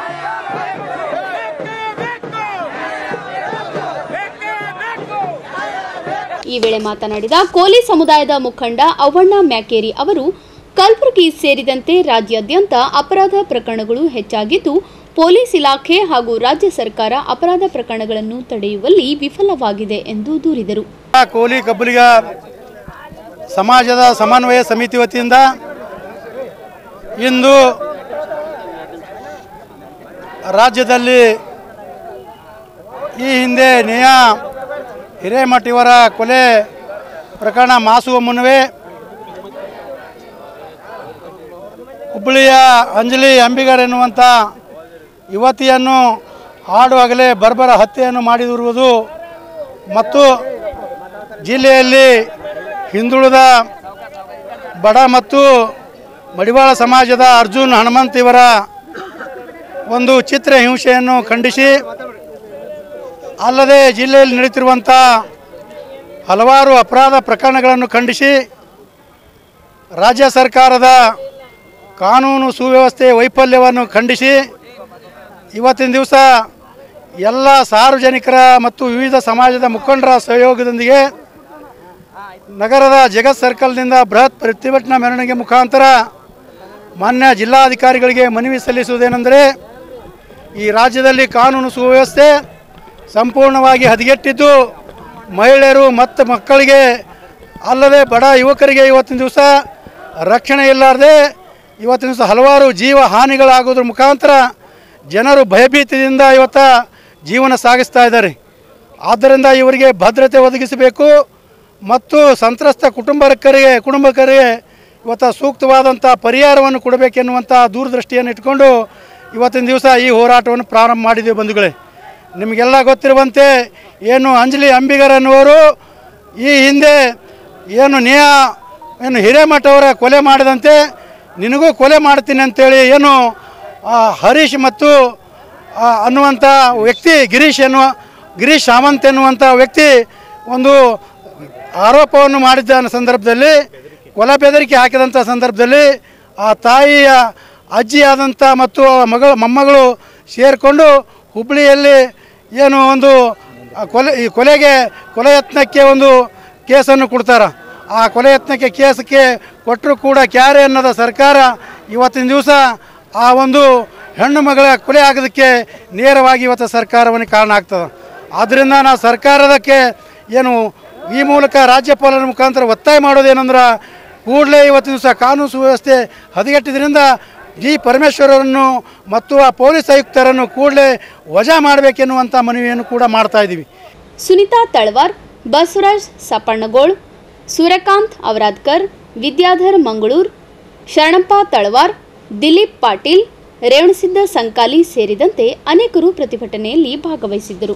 ಬೇಕು ಈ ವೇಳೆ ಮಾತನಾಡಿದ ಕೋಲಿ ಸಮುದಾಯದ ಮುಖಂಡ ಅವ್ವಣ್ಣ ಮ್ಯಾಕೇರಿ ಅವರು ಕಲಬುರಗಿ ಸೇರಿದಂತೆ ರಾಜ್ಯಾದ್ಯಂತ ಅಪರಾಧ ಪ್ರಕರಣಗಳು ಹೆಚ್ಚಾಗಿದ್ದು ಪೊಲೀಸ್ ಇಲಾಖೆ ಹಾಗೂ ರಾಜ್ಯ ಸರ್ಕಾರ ಅಪರಾಧ ಪ್ರಕರಣಗಳನ್ನು ತಡೆಯುವಲ್ಲಿ ವಿಫಲವಾಗಿದೆ ಎಂದು ದೂರಿದರು ಕೋಲಿ ಕಬ್ಬಲಿಗ ಸಮಾಜದ ಸಮನ್ವಯ ಸಮಿತಿ ವತಿಯಿಂದ ಇಂದು ರಾಜ್ಯದಲ್ಲಿ ಈ ಹಿಂದೆ ನೇಹಾ ಹಿರೇಮಠ ಇವರ ಕೊಲೆ ಪ್ರಕರಣ ಮಾಸುವ ಮುನ್ನವೇ ಹುಬ್ಬಳ್ಳಿಯ ಅಂಜಲಿ ಅಂಬಿಗರ್ ಎನ್ನುವಂಥ ಯುವತಿಯನ್ನು ಹಾಡುವಾಗಲೇ ಬರ್ಬರ ಹತ್ಯೆಯನ್ನು ಮಾಡಿರುವುದು ಮತ್ತು ಜಿಲ್ಲೆಯಲ್ಲಿ ಹಿಂದುಳಿದ ಬಡ ಮತ್ತು ಮಡಿವಾಳ ಸಮಾಜದ ಅರ್ಜುನ್ ಹನುಮಂತ್ ಇವರ ಒಂದು ಚಿತ್ರ ಹಿಂಸೆಯನ್ನು ಖಂಡಿಸಿ ಅಲ್ಲದೆ ಜಿಲ್ಲೆಯಲ್ಲಿ ನಡೀತಿರುವಂಥ ಹಲವಾರು ಅಪರಾಧ ಪ್ರಕರಣಗಳನ್ನು ಖಂಡಿಸಿ ರಾಜ್ಯ ಸರ್ಕಾರದ ಕಾನೂನು ಸುವ್ಯವಸ್ಥೆ ವೈಫಲ್ಯವನ್ನು ಖಂಡಿಸಿ ಇವತ್ತಿನ ದಿವಸ ಎಲ್ಲ ಸಾರ್ವಜನಿಕರ ಮತ್ತು ವಿವಿಧ ಸಮಾಜದ ಮುಖಂಡರ ಸಹಯೋಗದೊಂದಿಗೆ ನಗರದ ಜಗತ್ ಸರ್ಕಲ್ನಿಂದ ಬೃಹತ್ ಪ್ರತಿಭಟನಾ ಮೆರವಣಿಗೆ ಮುಖಾಂತರ ಮಾನ್ಯ ಜಿಲ್ಲಾಧಿಕಾರಿಗಳಿಗೆ ಮನವಿ ಸಲ್ಲಿಸುವುದೇನೆಂದರೆ ಈ ರಾಜ್ಯದಲ್ಲಿ ಕಾನೂನು ಸುವ್ಯವಸ್ಥೆ ಸಂಪೂರ್ಣವಾಗಿ ಹದಗೆಟ್ಟಿದ್ದು ಮಹಿಳೆಯರು ಮತ್ತು ಮಕ್ಕಳಿಗೆ ಅಲ್ಲದೆ ಬಡ ಯುವಕರಿಗೆ ಇವತ್ತಿನ ದಿವಸ ರಕ್ಷಣೆ ಇಲ್ಲಾರದೆ ಇವತ್ತಿನ ದಿವಸ ಹಲವಾರು ಜೀವ ಹಾನಿಗಳಾಗೋದ್ರ ಮುಖಾಂತರ ಜನರು ಭಯಭೀತಿಯಿಂದ ಇವತ್ತ ಜೀವನ ಸಾಗಿಸ್ತಾ ಇದ್ದಾರೆ ಆದ್ದರಿಂದ ಇವರಿಗೆ ಭದ್ರತೆ ಒದಗಿಸಬೇಕು ಮತ್ತು ಸಂತ್ರಸ್ತ ಕುಟುಂಬಕರಿಗೆ ಕುಟುಂಬಕರಿಗೆ ಇವತ್ತು ಸೂಕ್ತವಾದಂಥ ಪರಿಹಾರವನ್ನು ಕೊಡಬೇಕೆನ್ನುವಂಥ ದೂರದೃಷ್ಟಿಯನ್ನು ಇಟ್ಕೊಂಡು ಇವತ್ತಿನ ದಿವಸ ಈ ಹೋರಾಟವನ್ನು ಪ್ರಾರಂಭ ಮಾಡಿದ್ದೀವಿ ಬಂಧುಗಳೇ ನಿಮಗೆಲ್ಲ ಗೊತ್ತಿರುವಂತೆ ಏನು ಅಂಜಲಿ ಅಂಬಿಗರ್ ಅನ್ನುವರು ಈ ಹಿಂದೆ ಏನು ನೇಹ ಏನು ಹಿರೇಮಠ ಅವರ ಕೊಲೆ ಮಾಡಿದಂತೆ ನಿನಗೂ ಕೊಲೆ ಮಾಡ್ತೀನಿ ಅಂತೇಳಿ ಏನು ಆ, ಹರೀಶ್ ಮತ್ತು ಆ, ಅನ್ನುವಂಥ ವ್ಯಕ್ತಿ ಗಿರೀಶ್ ಎನ್ನುವ ಗಿರೀಶ್ ಸಾವಂತ್ ಎನ್ನುವಂಥ ವ್ಯಕ್ತಿ ಒಂದು ಆರೋಪವನ್ನು ಮಾಡಿದ್ದ ಸಂದರ್ಭದಲ್ಲಿ ಕೊಲ ಬೆದರಿಕೆ ಹಾಕಿದಂಥ ಸಂದರ್ಭದಲ್ಲಿ ಆ ತಾಯಿಯ ಅಜ್ಜಿಯಾದಂಥ ಮತ್ತು ಆ ಮಗಳ ಮೊಮ್ಮಗಳು ಸೇರಿಕೊಂಡು ಹುಬ್ಬಳ್ಳಿಯಲ್ಲಿ ಏನು ಒಂದು ಆ ಕೊಲೆ ಈ ಕೊಲೆಗೆ ಕೊಲೆ ಯತ್ನಕ್ಕೆ ಒಂದು ಕೇಸನ್ನು ಕೊಡ್ತಾರೆ ಆ ಕೊಲೆ ಯತ್ನಕ್ಕೆ ಕೇಸಕ್ಕೆ ಕೊಟ್ಟರು ಕೂಡ ಕ್ಯಾರೆ ಅನ್ನೋದ ಸರ್ಕಾರ ಇವತ್ತಿನ ದಿವಸ ಆ ಒಂದು ಹೆಣ್ಣು ಮಗಳ ಕೊಲೆ ಆಗೋದಕ್ಕೆ ನೇರವಾಗಿ ಇವತ್ತು ಸರ್ಕಾರವನ್ನು ಕಾರಣ ಆಗ್ತದೆ ಆದ್ದರಿಂದ ನಾವು ಸರ್ಕಾರದಕ್ಕೆ ಏನು ಈ ಮೂಲಕ ರಾಜ್ಯಪಾಲರ ಮುಖಾಂತರ ಒತ್ತಾಯ ಮಾಡೋದೇನೆಂದ್ರೆ ಕೂಡಲೇ ಇವತ್ತಿನ ದಿವಸ ಕಾನೂನು ಸುವ್ಯವಸ್ಥೆ ಹದಗೆಟ್ಟಿದ್ರಿಂದ ಜಿ ಪರಮೇಶ್ವರರನ್ನು ಮತ್ತು ಆ ಪೊಲೀಸ್ ಆಯುಕ್ತರನ್ನು ಕೂಡಲೇ ವಜಾ ಮಾಡಬೇಕೆನ್ನುವಂಥ ಮನವಿಯನ್ನು ಕೂಡ ಮಾಡ್ತಾ ಇದ್ದೀವಿ ಸುನಿತಾ ತಳವಾರ್ ಬಸವರಾಜ್ ಸಪ್ಪಣ್ಣಗೋಳ್ ಸೂರ್ಯಕಾಂತ್ ಅವರಾದ್ಕರ್ ವಿದ್ಯಾಧರ್ ಮಂಗಳೂರ್ ಶರಣಪ್ಪ ತಳವಾರ್ ದಿಲೀಪ್ ಪಾಟೀಲ್ ರೇವಣಸಿದ್ದ ಸಂಕಾಲಿ ಸೇರಿದಂತೆ ಅನೇಕರು ಪ್ರತಿಭಟನೆಯಲ್ಲಿ ಭಾಗವಹಿಸಿದ್ದರು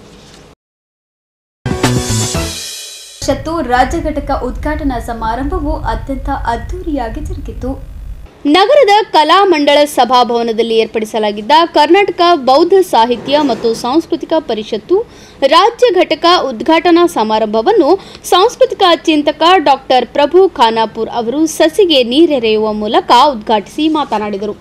ಪರಿಷತ್ತು ರಾಜ್ಯ ಘಟಕ ಉದ್ಘಾಟನಾ ಸಮಾರಂಭವು ಅತ್ಯಂತ ಅದ್ದೂರಿಯಾಗಿ ಜರುಗಿತು ನಗರದ ಕಲಾ ಮಂಡಳ ಸಭಾಭವನದಲ್ಲಿ ಏರ್ಪಡಿಸಲಾಗಿದ್ದ ಕರ್ನಾಟಕ ಬೌದ್ಧ ಸಾಹಿತ್ಯ ಮತ್ತು ಸಾಂಸ್ಕೃತಿಕ ಪರಿಷತ್ತು ರಾಜ್ಯ ಘಟಕ ಉದ್ಘಾಟನಾ ಸಮಾರಂಭವನ್ನು ಸಾಂಸ್ಕೃತಿಕ ಚಿಂತಕ ಡಾಕ್ಟರ್ ಪ್ರಭು ಖಾನಾಪುರ್ ಅವರು ಸಸಿಗೆ ನೀರೆರೆಯುವ ಮೂಲಕ ಉದ್ಘಾಟಿಸಿ ಮಾತನಾಡಿದರು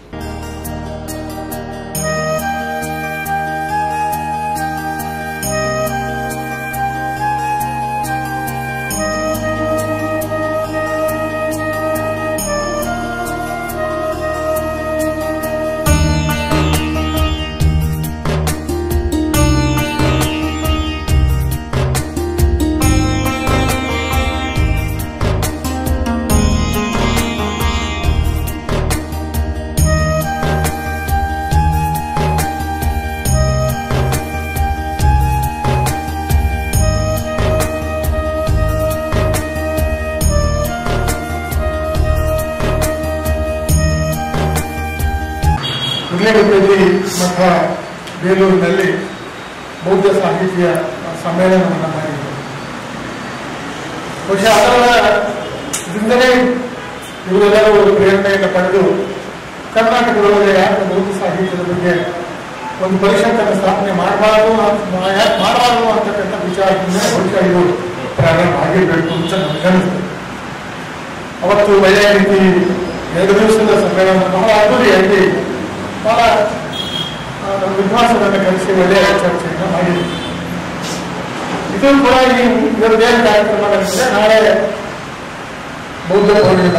ಉರ್ಲೇಗುಪ್ಪಲ್ಲಿ ಮಠ ಬೇಲೂರಿನಲ್ಲಿ ಬೌದ್ಧ ಸಾಹಿತ್ಯ ಸಮ್ಮೇಳನವನ್ನು ಮಾಡಿದರು ಬಹುಶಃ ಅದರಿಂದಲೇ ಇವರೆಲ್ಲರೂ ಒಂದು ಪ್ರೇರಣೆಯನ್ನು ಪಡೆದು ಕರ್ನಾಟಕದೊಳಗೆ ಯಾಕೆ ಬೌದ್ಧ ಸಾಹಿತ್ಯದ ಬಗ್ಗೆ ಒಂದು ಪರಿಷತ್ತನ್ನು ಸ್ಥಾಪನೆ ಮಾಡಬಾರದು ಯಾಕೆ ಮಾಡಬಾರದು ಅಂತಕ್ಕಂಥ ವಿಚಾರದಿಂದ ಬಹುಶಃ ಇದು ಪ್ರಾರಂಭ ಆಗಿರಬೇಕು ಅಂತ ನನಗೆ ಅನಿಸ್ತದೆ ಅವತ್ತು ಒಳ್ಳೆಯ ರೀತಿ ಎರಡು ದಿವಸದ ಸಮ್ಮೇಳನ ಬಹಳ ಅದ್ದೂರಿಯಾಗಿ ಬಹಳ ಆ, ವಿದ್ವಾಂಸರನ್ನು ಕರೆಸಿ ಒಳ್ಳೆಯ ಚರ್ಚೆಯನ್ನು ಮಾಡಿದೆ ಇದು ಕೂಡ ಈ ಇವರದ್ದೇನು ಕಾರ್ಯಕ್ರಮ ನಡೆಸಿದೆ ನಾಳೆ ಬೌದ್ಧ ಪೌರ್ಣಿಮೆ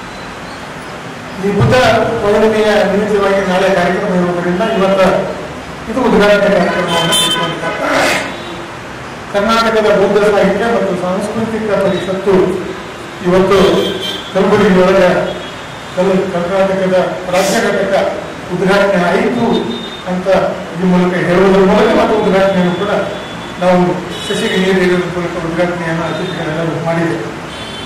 ಈ ಬುದ್ಧ ಪೌರ್ಣಿಮೆಯ ನಿಮಿತ್ತವಾಗಿ ನಾಳೆ ಕಾರ್ಯಕ್ರಮ ಇರುವುದರಿಂದ ಇವತ್ತು ಇದು ಉದ್ಘಾಟನೆ ಕಾರ್ಯಕ್ರಮವನ್ನು ಇಟ್ಕೊಂಡಿದ್ದಾರೆ ಕರ್ನಾಟಕದ ಬೌದ್ಧ ಸಾಹಿತ್ಯ ಮತ್ತು ಸಾಂಸ್ಕೃತಿಕ ಪರಿಷತ್ತು ಇವತ್ತು ಕಲಬುರಗಿಯೊಳಗೆ ಕಲ್ ಕರ್ನಾಟಕದ ರಾಜ್ಯ ಘಟಕ ಉದ್ಘಾಟನೆ ಆಯಿತು ಅಂತ ಈ ಮೂಲಕ ಹೇಳುವುದರ ಮೂಲಕ ಮತ್ತು ಉದ್ಘಾಟನೆಯನ್ನು ಕೂಡ ನಾವು ಸಸಿಗೆ ನೀರು ಇಡುವುದರ ಮೂಲಕ ಉದ್ಘಾಟನೆಯನ್ನು ಅತಿಥಿಗಳೆಲ್ಲರೂ ಮಾಡಿದ್ದೇವೆ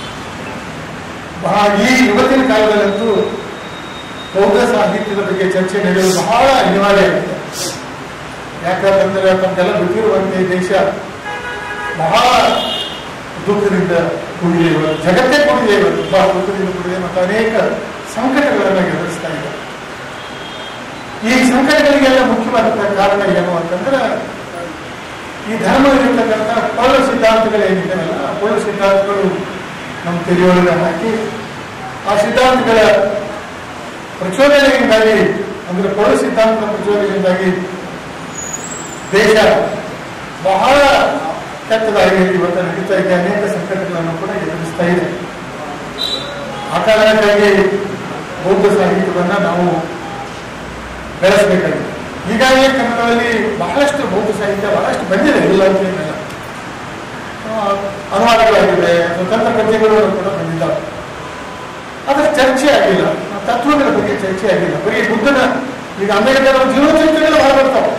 ಬಹಳ ಈ ಇವತ್ತಿನ ಕಾಲದಲ್ಲಂತೂ ಬೌದ್ಧ ಸಾಹಿತ್ಯದ ಬಗ್ಗೆ ಚರ್ಚೆ ನಡೆಯುವುದು ಬಹಳ ಅನಿವಾರ್ಯ ಆಗಿದೆ ಯಾಕಂತಂದ್ರೆ ತಮ್ಮೆಲ್ಲ ಗೊತ್ತಿರುವಂತೆ ಈ ದೇಶ ಬಹಳ ದುಃಖದಿಂದ ಕೂಡಿದೆ ಇವತ್ತು ಜಗತ್ತೇ ಕೂಡಿದೆ ಇವತ್ತು ಬಹಳ ದುಃಖದಿಂದ ಕೂಡಿದೆ ಮತ್ತು ಅನೇಕ ಸಂಕಟಗಳನ್ನು ಎದುರಿಸ್ತಾ ಇದೆ ಈ ಸಂಕಟಗಳಿಗೆಲ್ಲ ಮುಖ್ಯವಾದಂತಹ ಕಾರಣ ಏನು ಅಂತಂದ್ರೆ ಈ ಧರ್ಮದಲ್ಲಿರ್ತಕ್ಕಂಥ ಪೊಳ್ಳು ಸಿದ್ಧಾಂತಗಳೇನಿದ್ದಾವಲ್ಲ ಆ ಪೊಳ್ಳು ಸಿದ್ಧಾಂತಗಳು ನಮ್ಮ ತೆರೆಯೊಳಗೆ ಹಾಕಿ ಆ ಸಿದ್ಧಾಂತಗಳ ಪ್ರಚೋದನೆಯಿಂದಾಗಿ ಅಂದ್ರೆ ಪೊಳ್ಳು ಸಿದ್ಧಾಂತದ ಪ್ರಚೋದನೆಯಿಂದಾಗಿ ದೇಶ ಬಹಳ ಕೆಟ್ಟದಾಗಿ ಇವತ್ತು ನಡೀತಾ ಇದೆ ಅನೇಕ ಸಂಕಟಗಳನ್ನು ಕೂಡ ಎದುರಿಸ್ತಾ ಇದೆ ಆ ಕಾರಣಕ್ಕಾಗಿ ಬೌದ್ಧ ಸಾಹಿತ್ಯವನ್ನ ನಾವು ಬೆಳೆಸಬೇಕಾಗಿದೆ ಈಗಾಗಲೇ ಕನ್ನಡದಲ್ಲಿ ಬಹಳಷ್ಟು ಬೌದ್ಧ ಸಾಹಿತ್ಯ ಬಹಳಷ್ಟು ಬಂದಿದೆ ಇಲ್ಲ ಅಂತ ಏನಿಲ್ಲ ಆ, ಅನುವಾದಗಳಾಗಿವೆ ಸ್ವತಂತ್ರ ಕೃತಿಗಳು ಕೂಡ ಬಂದಿದ್ದಾವೆ ಅದರ ಚರ್ಚೆ ಆಗಿಲ್ಲ ಆ ತತ್ವಗಳ ಬಗ್ಗೆ ಚರ್ಚೆ ಆಗಿಲ್ಲ ಬರೀ ಬುದ್ಧನ ಈಗ ಅಂಬೇಡ್ಕರ್ ಅವರ ಜೀವನ ಚರಿತ್ರೆಗಳು ಹೊರ ಬರ್ತಾವೆ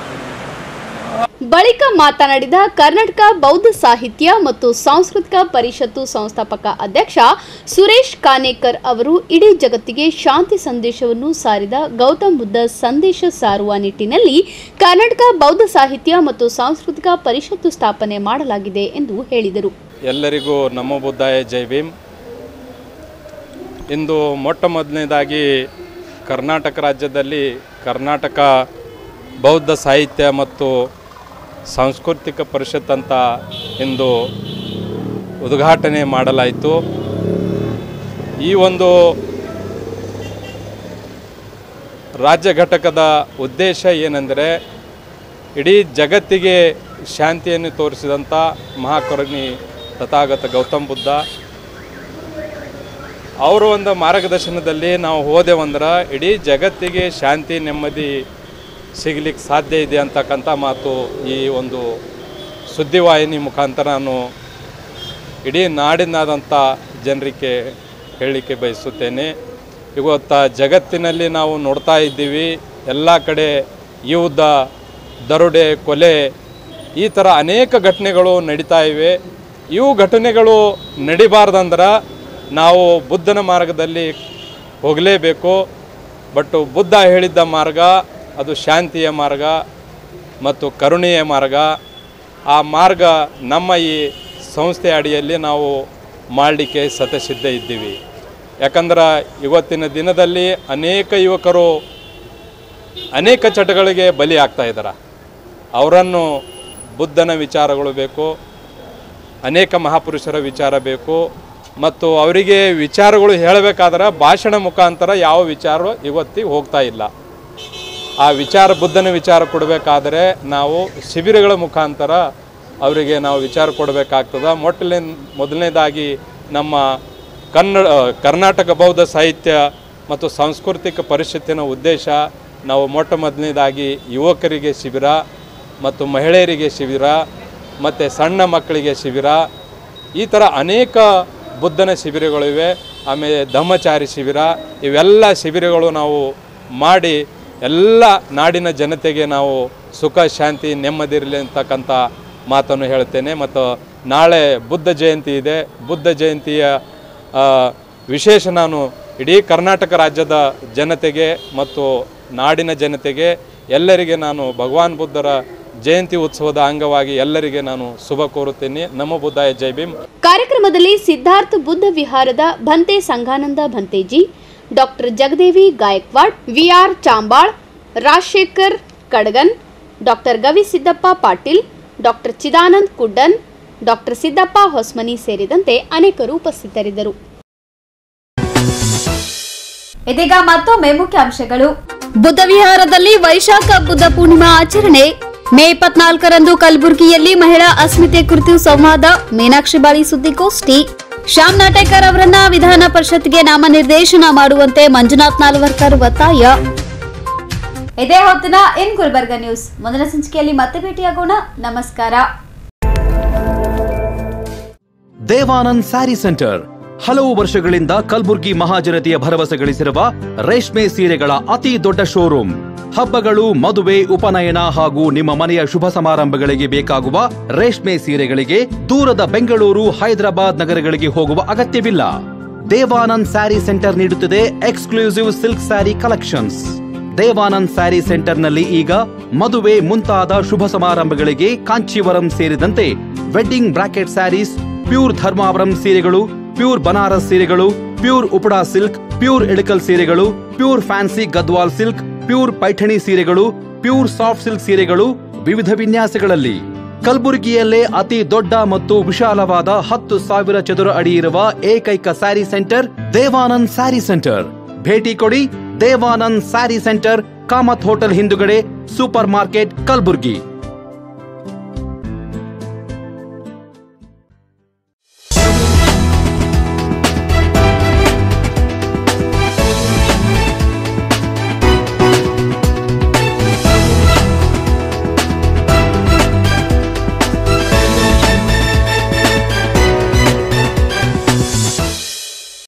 ಬಳಿಕ ಮಾತನಾಡಿದ ಕರ್ನಾಟಕ ಬೌದ್ಧ ಸಾಹಿತ್ಯ ಮತ್ತು ಸಾಂಸ್ಕೃತಿಕ ಪರಿಷತ್ತು ಸಂಸ್ಥಾಪಕ ಅಧ್ಯಕ್ಷ ಸುರೇಶ್ ಕಾನೇಕರ್ ಅವರು ಇಡೀ ಜಗತ್ತಿಗೆ ಶಾಂತಿ ಸಂದೇಶವನ್ನು ಸಾರಿದ ಗೌತಮ್ ಬುದ್ಧ ಸಂದೇಶ ಸಾರುವ ನಿಟ್ಟಿನಲ್ಲಿ ಕರ್ನಾಟಕ ಬೌದ್ಧ ಸಾಹಿತ್ಯ ಮತ್ತು ಸಾಂಸ್ಕೃತಿಕ ಪರಿಷತ್ತು ಸ್ಥಾಪನೆ ಮಾಡಲಾಗಿದೆ ಎಂದು ಹೇಳಿದರು ಎಲ್ಲರಿಗೂ ನಮೋ ಬುದ್ಧಾಯ ಜೈ ಭೀಮ್ ಇಂದು ಮೊಟ್ಟ ಮೊದಲನೇದಾಗಿ ಕರ್ನಾಟಕ ರಾಜ್ಯದಲ್ಲಿ ಕರ್ನಾಟಕ ಬೌದ್ಧ ಸಾಹಿತ್ಯ ಮತ್ತು ಸಾಂಸ್ಕೃತಿಕ ಪರಿಷತ್ ಅಂತ ಇಂದು ಉದ್ಘಾಟನೆ ಮಾಡಲಾಯಿತು ಈ ಒಂದು ರಾಜ್ಯ ಘಟಕದ ಉದ್ದೇಶ ಏನೆಂದರೆ ಇಡೀ ಜಗತ್ತಿಗೆ ಶಾಂತಿಯನ್ನು ತೋರಿಸಿದಂಥ ಮಹಾಕರುಣಿ ತಥಾಗತ ಗೌತಮ್ ಬುದ್ಧ ಅವರ ಒಂದು ಮಾರ್ಗದರ್ಶನದಲ್ಲಿ ನಾವು ಹೋದೆವಂದ್ರೆ ಇಡೀ ಜಗತ್ತಿಗೆ ಶಾಂತಿ ನೆಮ್ಮದಿ ಸಿಗಲಿಕ್ಕೆ ಸಾಧ್ಯ ಇದೆ ಅಂತಕ್ಕಂಥ ಮಾತು ಈ ಒಂದು ಸುದ್ದಿವಾಹಿನಿ ಮುಖಾಂತರ ನಾನು ಇಡೀ ನಾಡಿನಾದಂಥ ಜನರಿಗೆ ಹೇಳಲಿಕ್ಕೆ ಬಯಸುತ್ತೇನೆ ಇವತ್ತು ಜಗತ್ತಿನಲ್ಲಿ ನಾವು ನೋಡ್ತಾ ಇದ್ದೀವಿ ಎಲ್ಲ ಕಡೆ ಯುದ್ಧ ದರೋಡೆ ಕೊಲೆ ಈ ಥರ ಅನೇಕ ಘಟನೆಗಳು ನಡೀತಾ ಇವೆ ಇವು ಘಟನೆಗಳು ನಡಿಬಾರ್ದಂದ್ರೆ ನಾವು ಬುದ್ಧನ ಮಾರ್ಗದಲ್ಲಿ ಹೋಗಲೇಬೇಕು ಬಟ್ ಬುದ್ಧ ಹೇಳಿದ್ದ ಮಾರ್ಗ ಅದು ಶಾಂತಿಯ ಮಾರ್ಗ ಮತ್ತು ಕರುಣೆಯ ಮಾರ್ಗ ಆ ಮಾರ್ಗ ನಮ್ಮ ಈ ಸಂಸ್ಥೆ ಅಡಿಯಲ್ಲಿ ನಾವು ಮಾಡಲಿಕ್ಕೆ ಸತಸಿದ್ಧ ಇದ್ದೀವಿ ಯಾಕಂದ್ರೆ ಇವತ್ತಿನ ದಿನದಲ್ಲಿ ಅನೇಕ ಯುವಕರು ಅನೇಕ ಚಟಗಳಿಗೆ ಬಲಿ ಆಗ್ತಾ ಇದ್ದಾರೆ ಅವರನ್ನು ಬುದ್ಧನ ವಿಚಾರಗಳು ಬೇಕು ಅನೇಕ ಮಹಾಪುರುಷರ ವಿಚಾರ ಬೇಕು ಮತ್ತು ಅವರಿಗೆ ವಿಚಾರಗಳು ಹೇಳಬೇಕಾದ್ರೆ ಭಾಷಣ ಮುಖಾಂತರ ಯಾವ ವಿಚಾರ ಇವತ್ತಿಗೆ ಹೋಗ್ತಾ ಇಲ್ಲ ಆ ವಿಚಾರ ಬುದ್ಧನ ವಿಚಾರ ಕೊಡಬೇಕಾದ್ರೆ ನಾವು ಶಿಬಿರಗಳ ಮುಖಾಂತರ ಅವರಿಗೆ ನಾವು ವಿಚಾರ ಕೊಡಬೇಕಾಗ್ತದೆ ಮೊಟ್ಟಲೆ ಮೊದಲನೇದಾಗಿ ನಮ್ಮ ಕನ್ನಡ ಕರ್ನಾಟಕ ಬೌದ್ಧ ಸಾಹಿತ್ಯ ಮತ್ತು ಸಾಂಸ್ಕೃತಿಕ ಪರಿಷತ್ತಿನ ಉದ್ದೇಶ ನಾವು ಮೊಟ್ಟ ಮೊದಲನೇದಾಗಿ ಯುವಕರಿಗೆ ಶಿಬಿರ ಮತ್ತು ಮಹಿಳೆಯರಿಗೆ ಶಿಬಿರ ಮತ್ತು ಸಣ್ಣ ಮಕ್ಕಳಿಗೆ ಶಿಬಿರ ಈ ಥರ ಅನೇಕ ಬುದ್ಧನ ಶಿಬಿರಗಳಿವೆ ಆಮೇಲೆ ಧಮ್ಮಚಾರಿ ಶಿಬಿರ ಇವೆಲ್ಲ ಶಿಬಿರಗಳು ನಾವು ಮಾಡಿ ಎಲ್ಲ ನಾಡಿನ ಜನತೆಗೆ ನಾವು ಸುಖ ಶಾಂತಿ ನೆಮ್ಮದಿ ಇರಲಿ ಅಂತಕ್ಕಂಥ ಮಾತನ್ನು ಹೇಳ್ತೇನೆ ಮತ್ತು ನಾಳೆ ಬುದ್ಧ ಜಯಂತಿ ಇದೆ ಬುದ್ಧ ಜಯಂತಿಯ ಆ, ವಿಶೇಷ ನಾನು ಇಡೀ ಕರ್ನಾಟಕ ರಾಜ್ಯದ ಜನತೆಗೆ ಮತ್ತು ನಾಡಿನ ಜನತೆಗೆ ಎಲ್ಲರಿಗೆ ನಾನು ಭಗವಾನ್ ಬುದ್ಧರ ಜಯಂತಿ ಉತ್ಸವದ ಅಂಗವಾಗಿ ಎಲ್ಲರಿಗೆ ನಾನು ಶುಭ ಕೋರುತ್ತೇನೆ ನಮೋ ಬುದ್ಧಾಯ ಜೈ ಭೀಮ್ ಕಾರ್ಯಕ್ರಮದಲ್ಲಿ ಸಿದ್ಧಾರ್ಥ ಬುದ್ಧ ವಿಹಾರದ ಭಂತೆ ಸಂಘಾನಂದ ಭಂತೇಜಿ doctor Jagadevi Gaikwad VR Chambal Rajashekar Kadagan doctor Gavisiddappa Patil doctor Chidanand Kuddan doctor Siddappa Hosmani ಸೇರಿದಂತೆ ಅನೇಕರು ಉಪಸ್ಥಿತರಿದ್ದರು ಇದೀಗ ಮತ್ತೊಮ್ಮೆ ಮುಖ್ಯಾಂಶಗಳು ಬುದ್ಧ ವಿಹಾರದಲ್ಲಿ ವೈಶಾಖ ಬುದ್ಧ ಪೂರ್ಣಿಮಾ ಆಚರಣೆ ಮೇ ಇಪ್ಪತ್ನಾಲ್ಕರಂದು ಕಲಬುರಗಿಯಲ್ಲಿ ಮಹಿಳಾ ಅಸ್ಮಿತೆ ಕುರಿತು ಸಂವಾದ ಮೀನಾಕ್ಷಿ ಬಾಳಿ ಸುದ್ದಿಗೋಷ್ಠಿ ಶ್ಯಾಮ್ ನಾಟೇಕರ್ ಅವರನ್ನ ವಿಧಾನ ಪರಿಷತ್ಗೆ ನಾಮನಿರ್ದೇಶನ ಮಾಡುವಂತೆ ಮಂಜುನಾಥ್ ನಾಲ್ವರ್ಕರ್ ಒತ್ತಾಯ ಇದೇ ಹೊತ್ತಿನ ಇನ್ ಗುಲ್ಬರ್ಗ ನ್ಯೂಸ್ ಮೊದಲ ಸಂಚಿಕೆಯಲ್ಲಿ ಮತ್ತೆ ಭೇಟಿಯಾಗೋಣ ನಮಸ್ಕಾರ ದೇವಾನಂದ್ ಸ್ಯಾರಿ ಸೆಂಟರ್ ಹಲವು ವರ್ಷಗಳಿಂದ ಕಲ್ಬುರ್ಗಿ ಮಹಾಜನತೆಯ ಭರವಸೆ ಗಳಿಸಿರುವ ರೇಷ್ಮೆ ಸೀರೆಗಳ ಅತಿ ದೊಡ್ಡ ಶೋರೂಮ್ ಹಬ್ಬಗಳು ಮದುವೆ ಉಪನಯನ ಹಾಗೂ ನಿಮ್ಮ ಮನೆಯ ಶುಭ ಸಮಾರಂಭಗಳಿಗೆ ಬೇಕಾಗುವ ರೇಷ್ಮೆ ಸೀರೆಗಳಿಗೆ ದೂರದ ಬೆಂಗಳೂರು ಹೈದರಾಬಾದ್ ನಗರಗಳಿಗೆ ಹೋಗುವ ಅಗತ್ಯವಿಲ್ಲ ದೇವಾನಂದ್ ಸ್ಯಾರಿ ಸೆಂಟರ್ ನೀಡುತ್ತಿದೆ exclusive silk sari collections Devanand sari ಸೆಂಟರ್ನಲ್ಲಿ ಈಗ ಮದುವೆ ಮುಂತಾದ ಶುಭ ಸಮಾರಂಭಗಳಿಗೆ ಕಾಂಚೀವರಂ ಸೇರಿದಂತೆ wedding bracket saris pure Dharmavaram ಸೀರೆಗಳು ಪ್ಯೂರ್ ಬನಾರಸ್ ಸೀರೆಗಳು pure Uppada silk pure Ilkal ಸೀರೆಗಳು pure fancy Gadwal silk pure Paithani ಸೀರೆಗಳು ಪ್ಯೂರ್ ಸಾಫ್ಟ್ ಸಿಲ್ಕ್ ಸೀರೆಗಳು ವಿವಿಧ ವಿನ್ಯಾಸಗಳಲ್ಲಿ ಕಲಬುರಗಿಯಲ್ಲೇ ಅತಿ ದೊಡ್ಡ ಮತ್ತು ವಿಶಾಲವಾದ ಹತ್ತು ಸಾವಿರ ಚದುರ ಅಡಿ ಇರುವ ಏಕೈಕ ಸ್ಯಾರಿ ಸೆಂಟರ್ ದೇವಾನಂದ್ ಸ್ಯಾರಿ ಸೆಂಟರ್ ಭೇಟಿ ಕೊಡಿ ದೇವಾನಂದ್ ಸ್ಯಾರಿ ಸೆಂಟರ್ ಕಾಮತ್ ಹೋಟೆಲ್ ಹಿಂದುಗಡೆ ಸೂಪರ್ ಮಾರ್ಕೆಟ್ ಕಲಬುರ್ಗಿ